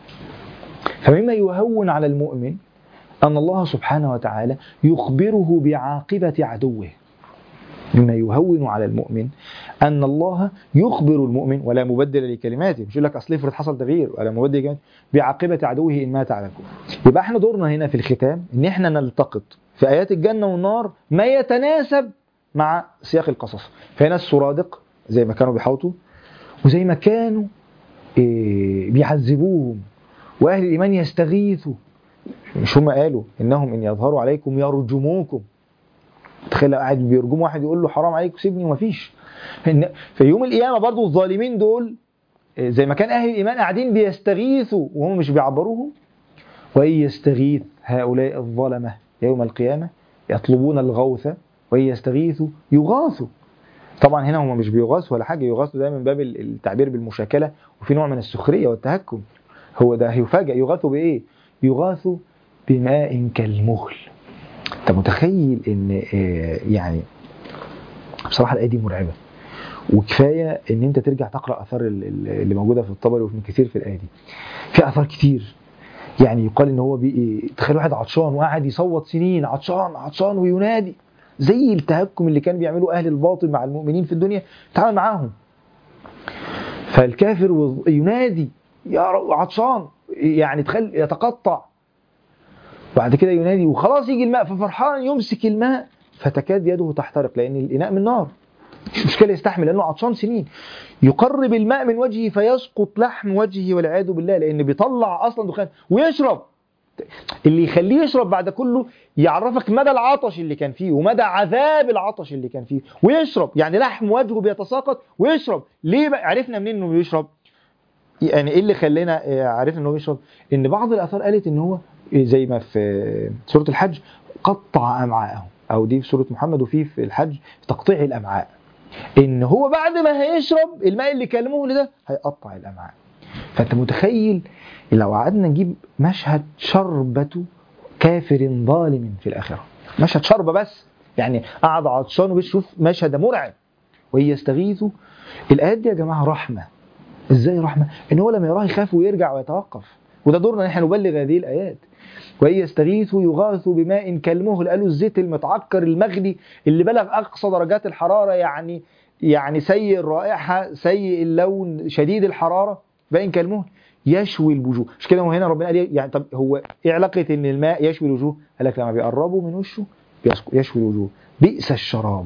فمما يهون على المؤمن أن الله سبحانه وتعالى يخبره بعاقبة عدوه مما يهون على المؤمن أن الله يخبر المؤمن ولا مبدل لكلماته مش يقول لك أصل افرض حصل تغيير ولا مبدل لكلماته بعاقبة عدوه إن مات على الكفر يبقى احنا دورنا هنا في الختام إن احنا نلتقط في آيات الجنة والنار ما يتناسب مع سياق القصص فهنا السرادق زي ما كانوا بيحوطوا وزي ما كانوا إيه، بيعذبوهم وأهل الإيمان يستغيثوا مش هم قالوا إنهم إن يظهروا عليكم يرجموكم تخيل لو قاعد بيرجم واحد يقول له حرام عليك سيبني ومفيش إن في يوم القيامة برضو الظالمين دول إيه، زي ما كان أهل الإيمان قاعدين بيستغيثوا وهم مش بيعبروهم وإن يستغيث هؤلاء الظلمة يوم القيامة يطلبون الغوث وإن يستغيثوا يغاثوا طبعا هنا هم مش بيغاثوا ولا حاجة يغاثوا ده من باب التعبير بالمشاكلة وفي نوع من السخرية والتهكم هو ده هيفاجئ يغاثوا بإيه؟ يغاثوا بماء كالمهل انت متخيل ان آه، يعني بصراحة الآية دي مرعبة وكفاية ان انت ترجع تقرأ اثار ال- ال- اللي موجودة في الطبري وفي كثير في الآية دي في اثار كتير يعني يقال ان هو بي... تخيل واحد عطشان وقاعد يصوت سنين عطشان عطشان وينادي زي التهكم اللي كان بيعمله اهل الباطل مع المؤمنين في الدنيا تعامل معاهم فالكافر وظ- ينادي يا رب عطشان يعني تخيل يتقطع بعد كده ينادي وخلاص يجي الماء ففرحان يمسك الماء فتكاد يده تحترق لان الاناء من نار مش مشكله يستحمل لانه عطشان سنين يقرب الماء من وجهه فيسقط لحم وجهه والعياذ بالله لان بيطلع اصلا دخان ويشرب اللي يخليه يشرب بعد كله يعرفك مدى العطش اللي كان فيه ومدى عذاب العطش اللي كان فيه ويشرب يعني لحم وجهه بيتساقط ويشرب ليه بقى عرفنا منين انه بيشرب يعني ايه اللي خلانا آه، عرفنا انه بيشرب ان بعض الاثار قالت ان هو زي ما في سوره الحج قطع امعاءه او دي في سوره محمد وفي في الحج تقطيع الامعاء ان هو بعد ما هيشرب الماء اللي كلمه ده هيقطع الامعاء فانت متخيل لو قعدنا نجيب مشهد شربة كافر ظالم في الآخرة مشهد شربة بس يعني قعد عطشان وبيشوف مشهد مرعب ويستغيثوا الآيات دي يا جماعة رحمة ازاي رحمة ان هو لما يراه يخاف ويرجع ويتوقف وده دورنا ان احنا نبلغ هذه الآيات وإن يستغيثوا يغاثوا بماء كالمهل قالوا الزيت المتعكر المغلي اللي بلغ أقصى درجات الحرارة يعني يعني سيء الرائحة سيء اللون شديد الحرارة باين كالمهل يشوي الوجوه مش كده وهنا ربنا قال إيه؟ يعني طب هو ايه علاقة ان الماء يشوي الوجوه قال لك لما بيقربوا من وشه بيسك- يشوي الوجوه بئس الشراب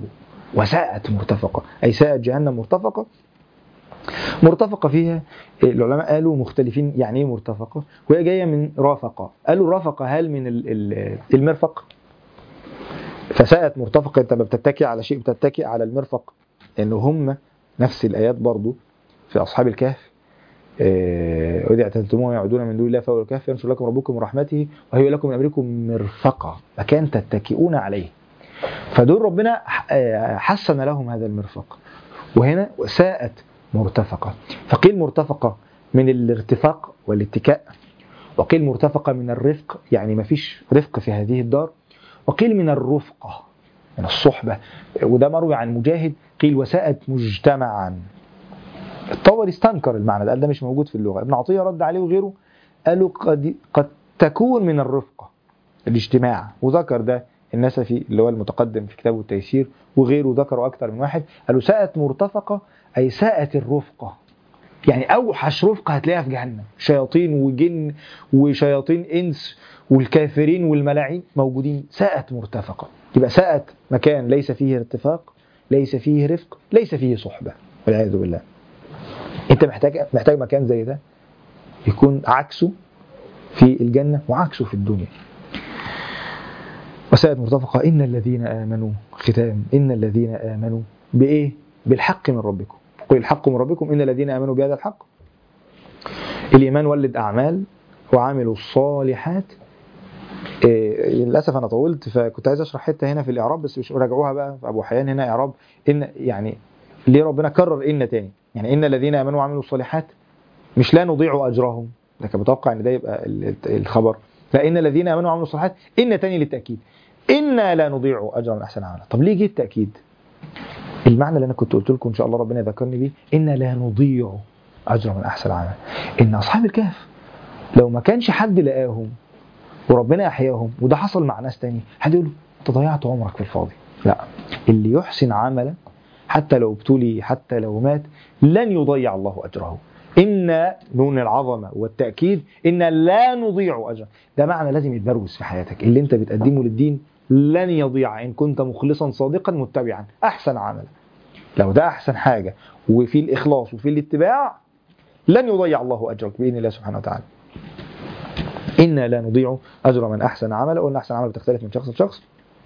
وساءت مرتفقة أي ساءت جهنم مرتفقة مرتفقة فيها العلماء قالوا مختلفين يعني ايه مرتفقة وهي جاية من رافقة قالوا الرافقة هل من ال- ال- المرفق فساءت مرتفقة انت ما بتتكئ على شيء بتتكئ على المرفق لأنه هم نفس الآيات برضو في أصحاب الكهف آه، وإذا اعتزلتموهم يعودون من دون الله فهو الكهف ينشر لكم ربكم من رحمته وهي لكم من أمركم مرفقة مكان تتكئون عليه فدول ربنا آه، حسن لهم هذا المرفق وهنا ساءت مرتفقة فقيل مرتفقة من الارتفاق والاتكاء وقيل مرتفقة من الرفق يعني ما فيش رفق في هذه الدار وقيل من الرفقة من الصحبة وده مروي عن مجاهد قيل وساءت مجتمعا الطبري استنكر المعنى ده قال ده مش موجود في اللغة ابن عطية رد عليه وغيره قالوا قد, قد تكون من الرفقة الاجتماع وذكر ده النسفي اللي هو المتقدم في كتابه التيسير وغيره ذكروا أكثر من واحد قالوا ساءت مرتفقة أي ساءت الرفقة يعني أوحش رفقة هتلاقيها في جهنم شياطين وجن وشياطين إنس والكافرين والملاعين موجودين ساءت مرتفقة يبقى ساءت مكان ليس فيه ارتفاق ليس فيه رفق ليس فيه صحبة والعياذ بالله انت محتاج محتاج مكان زي ده يكون عكسه في الجنة وعكسه في الدنيا وساءت مرتفقة إن الذين آمنوا ختام إن الذين آمنوا بإيه؟ بالحق من ربكم قل الحق من ربكم إن الذين آمنوا بهذا الحق الإيمان ولد أعمال وعملوا الصالحات إيه للأسف أنا طولت فكنت عايز أشرح حتة هنا في الإعراب بس مش راجعوها بقى في أبو حيان هنا إعراب إن يعني ليه ربنا كرر إن تاني يعني إن الذين آمنوا وعملوا الصالحات مش لا نضيع أجرهم ده كان متوقع إن ده يبقى ال- الخبر لا إن الذين آمنوا وعملوا الصالحات إن تاني للتأكيد إنا لا نضيع أجر من أحسن عملا طب ليه جه التأكيد المعنى اللي أنا كنت قلت لكم إن شاء الله ربنا يذكرني بيه إنا لا نضيع أجر من أحسن عملا إن أصحاب الكهف لو ما كانش حد لقاهم وربنا أحياهم وده حصل مع ناس تاني حد يقول له أنت ضيعت عمرك في الفاضي لا اللي يحسن عملا حتى لو ابتلي حتى لو مات لن يضيع الله أجره إن نون العظمة والتأكيد إن لا نضيع أجر ده معنى لازم يتبروز في حياتك اللي أنت بتقدمه للدين لن يضيع إن كنت مخلصا صادقا متبعا أحسن عملا لو ده أحسن حاجة وفي الإخلاص وفي الاتباع لن يضيع الله أجرك بإذن الله سبحانه وتعالى إنا لا نضيع أجر من أحسن عملا وأن أحسن عمل بتختلف من شخص لشخص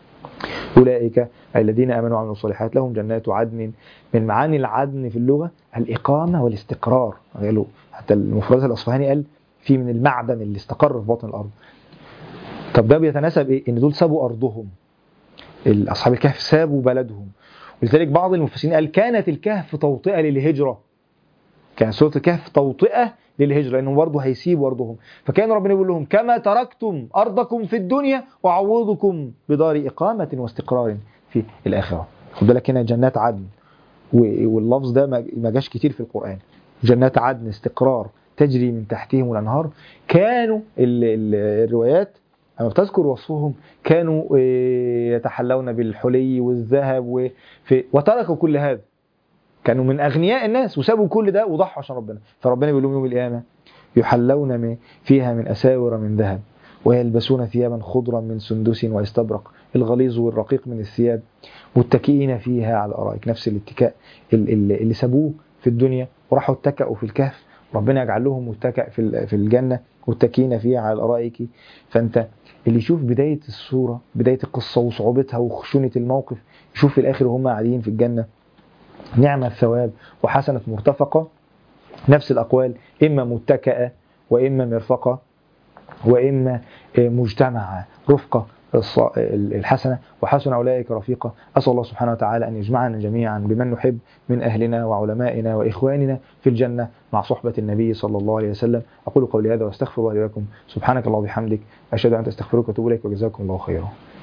أولئك الذين آمنوا وعملوا الصالحات لهم جنات عدن من معاني العدن في اللغة الإقامة والاستقرار قالوا حتى المفردات الأصفهاني قال في من المعدن اللي استقر في بطن الأرض طب ده بيتناسب إيه؟ إن دول سابوا أرضهم أصحاب الكهف سابوا بلدهم ولذلك بعض المفسرين قال كانت الكهف توطئة للهجرة كان سورة الكهف توطئة للهجرة لأنهم برضه هيسيبوا أرضهم فكان ربنا يقول لهم كما تركتم أرضكم في الدنيا وعوضكم بدار إقامة واستقرار في الآخرة خد بالك هنا جنات عدن و- واللفظ ده ما ما جاش كتير في القرآن جنات عدن استقرار تجري من تحتهم الأنهار كانوا ال ال الروايات أما بتذكر وصفهم كانوا آه، يتحلون بالحلي والذهب وفي وتركوا كل هذا كانوا من أغنياء الناس وسابوا كل ده وضحوا عشان ربنا فربنا بيقول لهم يوم القيامة يحلون من فيها من أساور من ذهب ويلبسون ثيابا خضرا من سندس واستبرق الغليظ والرقيق من الثياب متكئين فيها على الأرائك نفس الاتكاء ال- ال- اللي سابوه في الدنيا وراحوا اتكأوا في الكهف ربنا يجعل لهم متكأ في ال- في الجنة متكئين فيها على الأرائك فأنت اللي يشوف بداية الصورة بداية القصة وصعوبتها وخشونة الموقف يشوف في الآخر وهم قاعدين في الجنة نعم الثواب وحسنة مرتفقة نفس الأقوال إما متكئة وإما مرفقة وإما مجتمعة رفقة الص- الحسنة وحسن أولئك رفيقا أسأل الله سبحانه وتعالى أن يجمعنا جميعا بمن نحب من أهلنا وعلمائنا وإخواننا في الجنة مع صحبة النبي صلى الله عليه وسلم أقول قولي هذا واستغفر الله لي ولكم سبحانك الله وبحمدك أشهد أن لا إله إلا أنت أستغفرك وأتوب إليك وجزاكم الله خيرا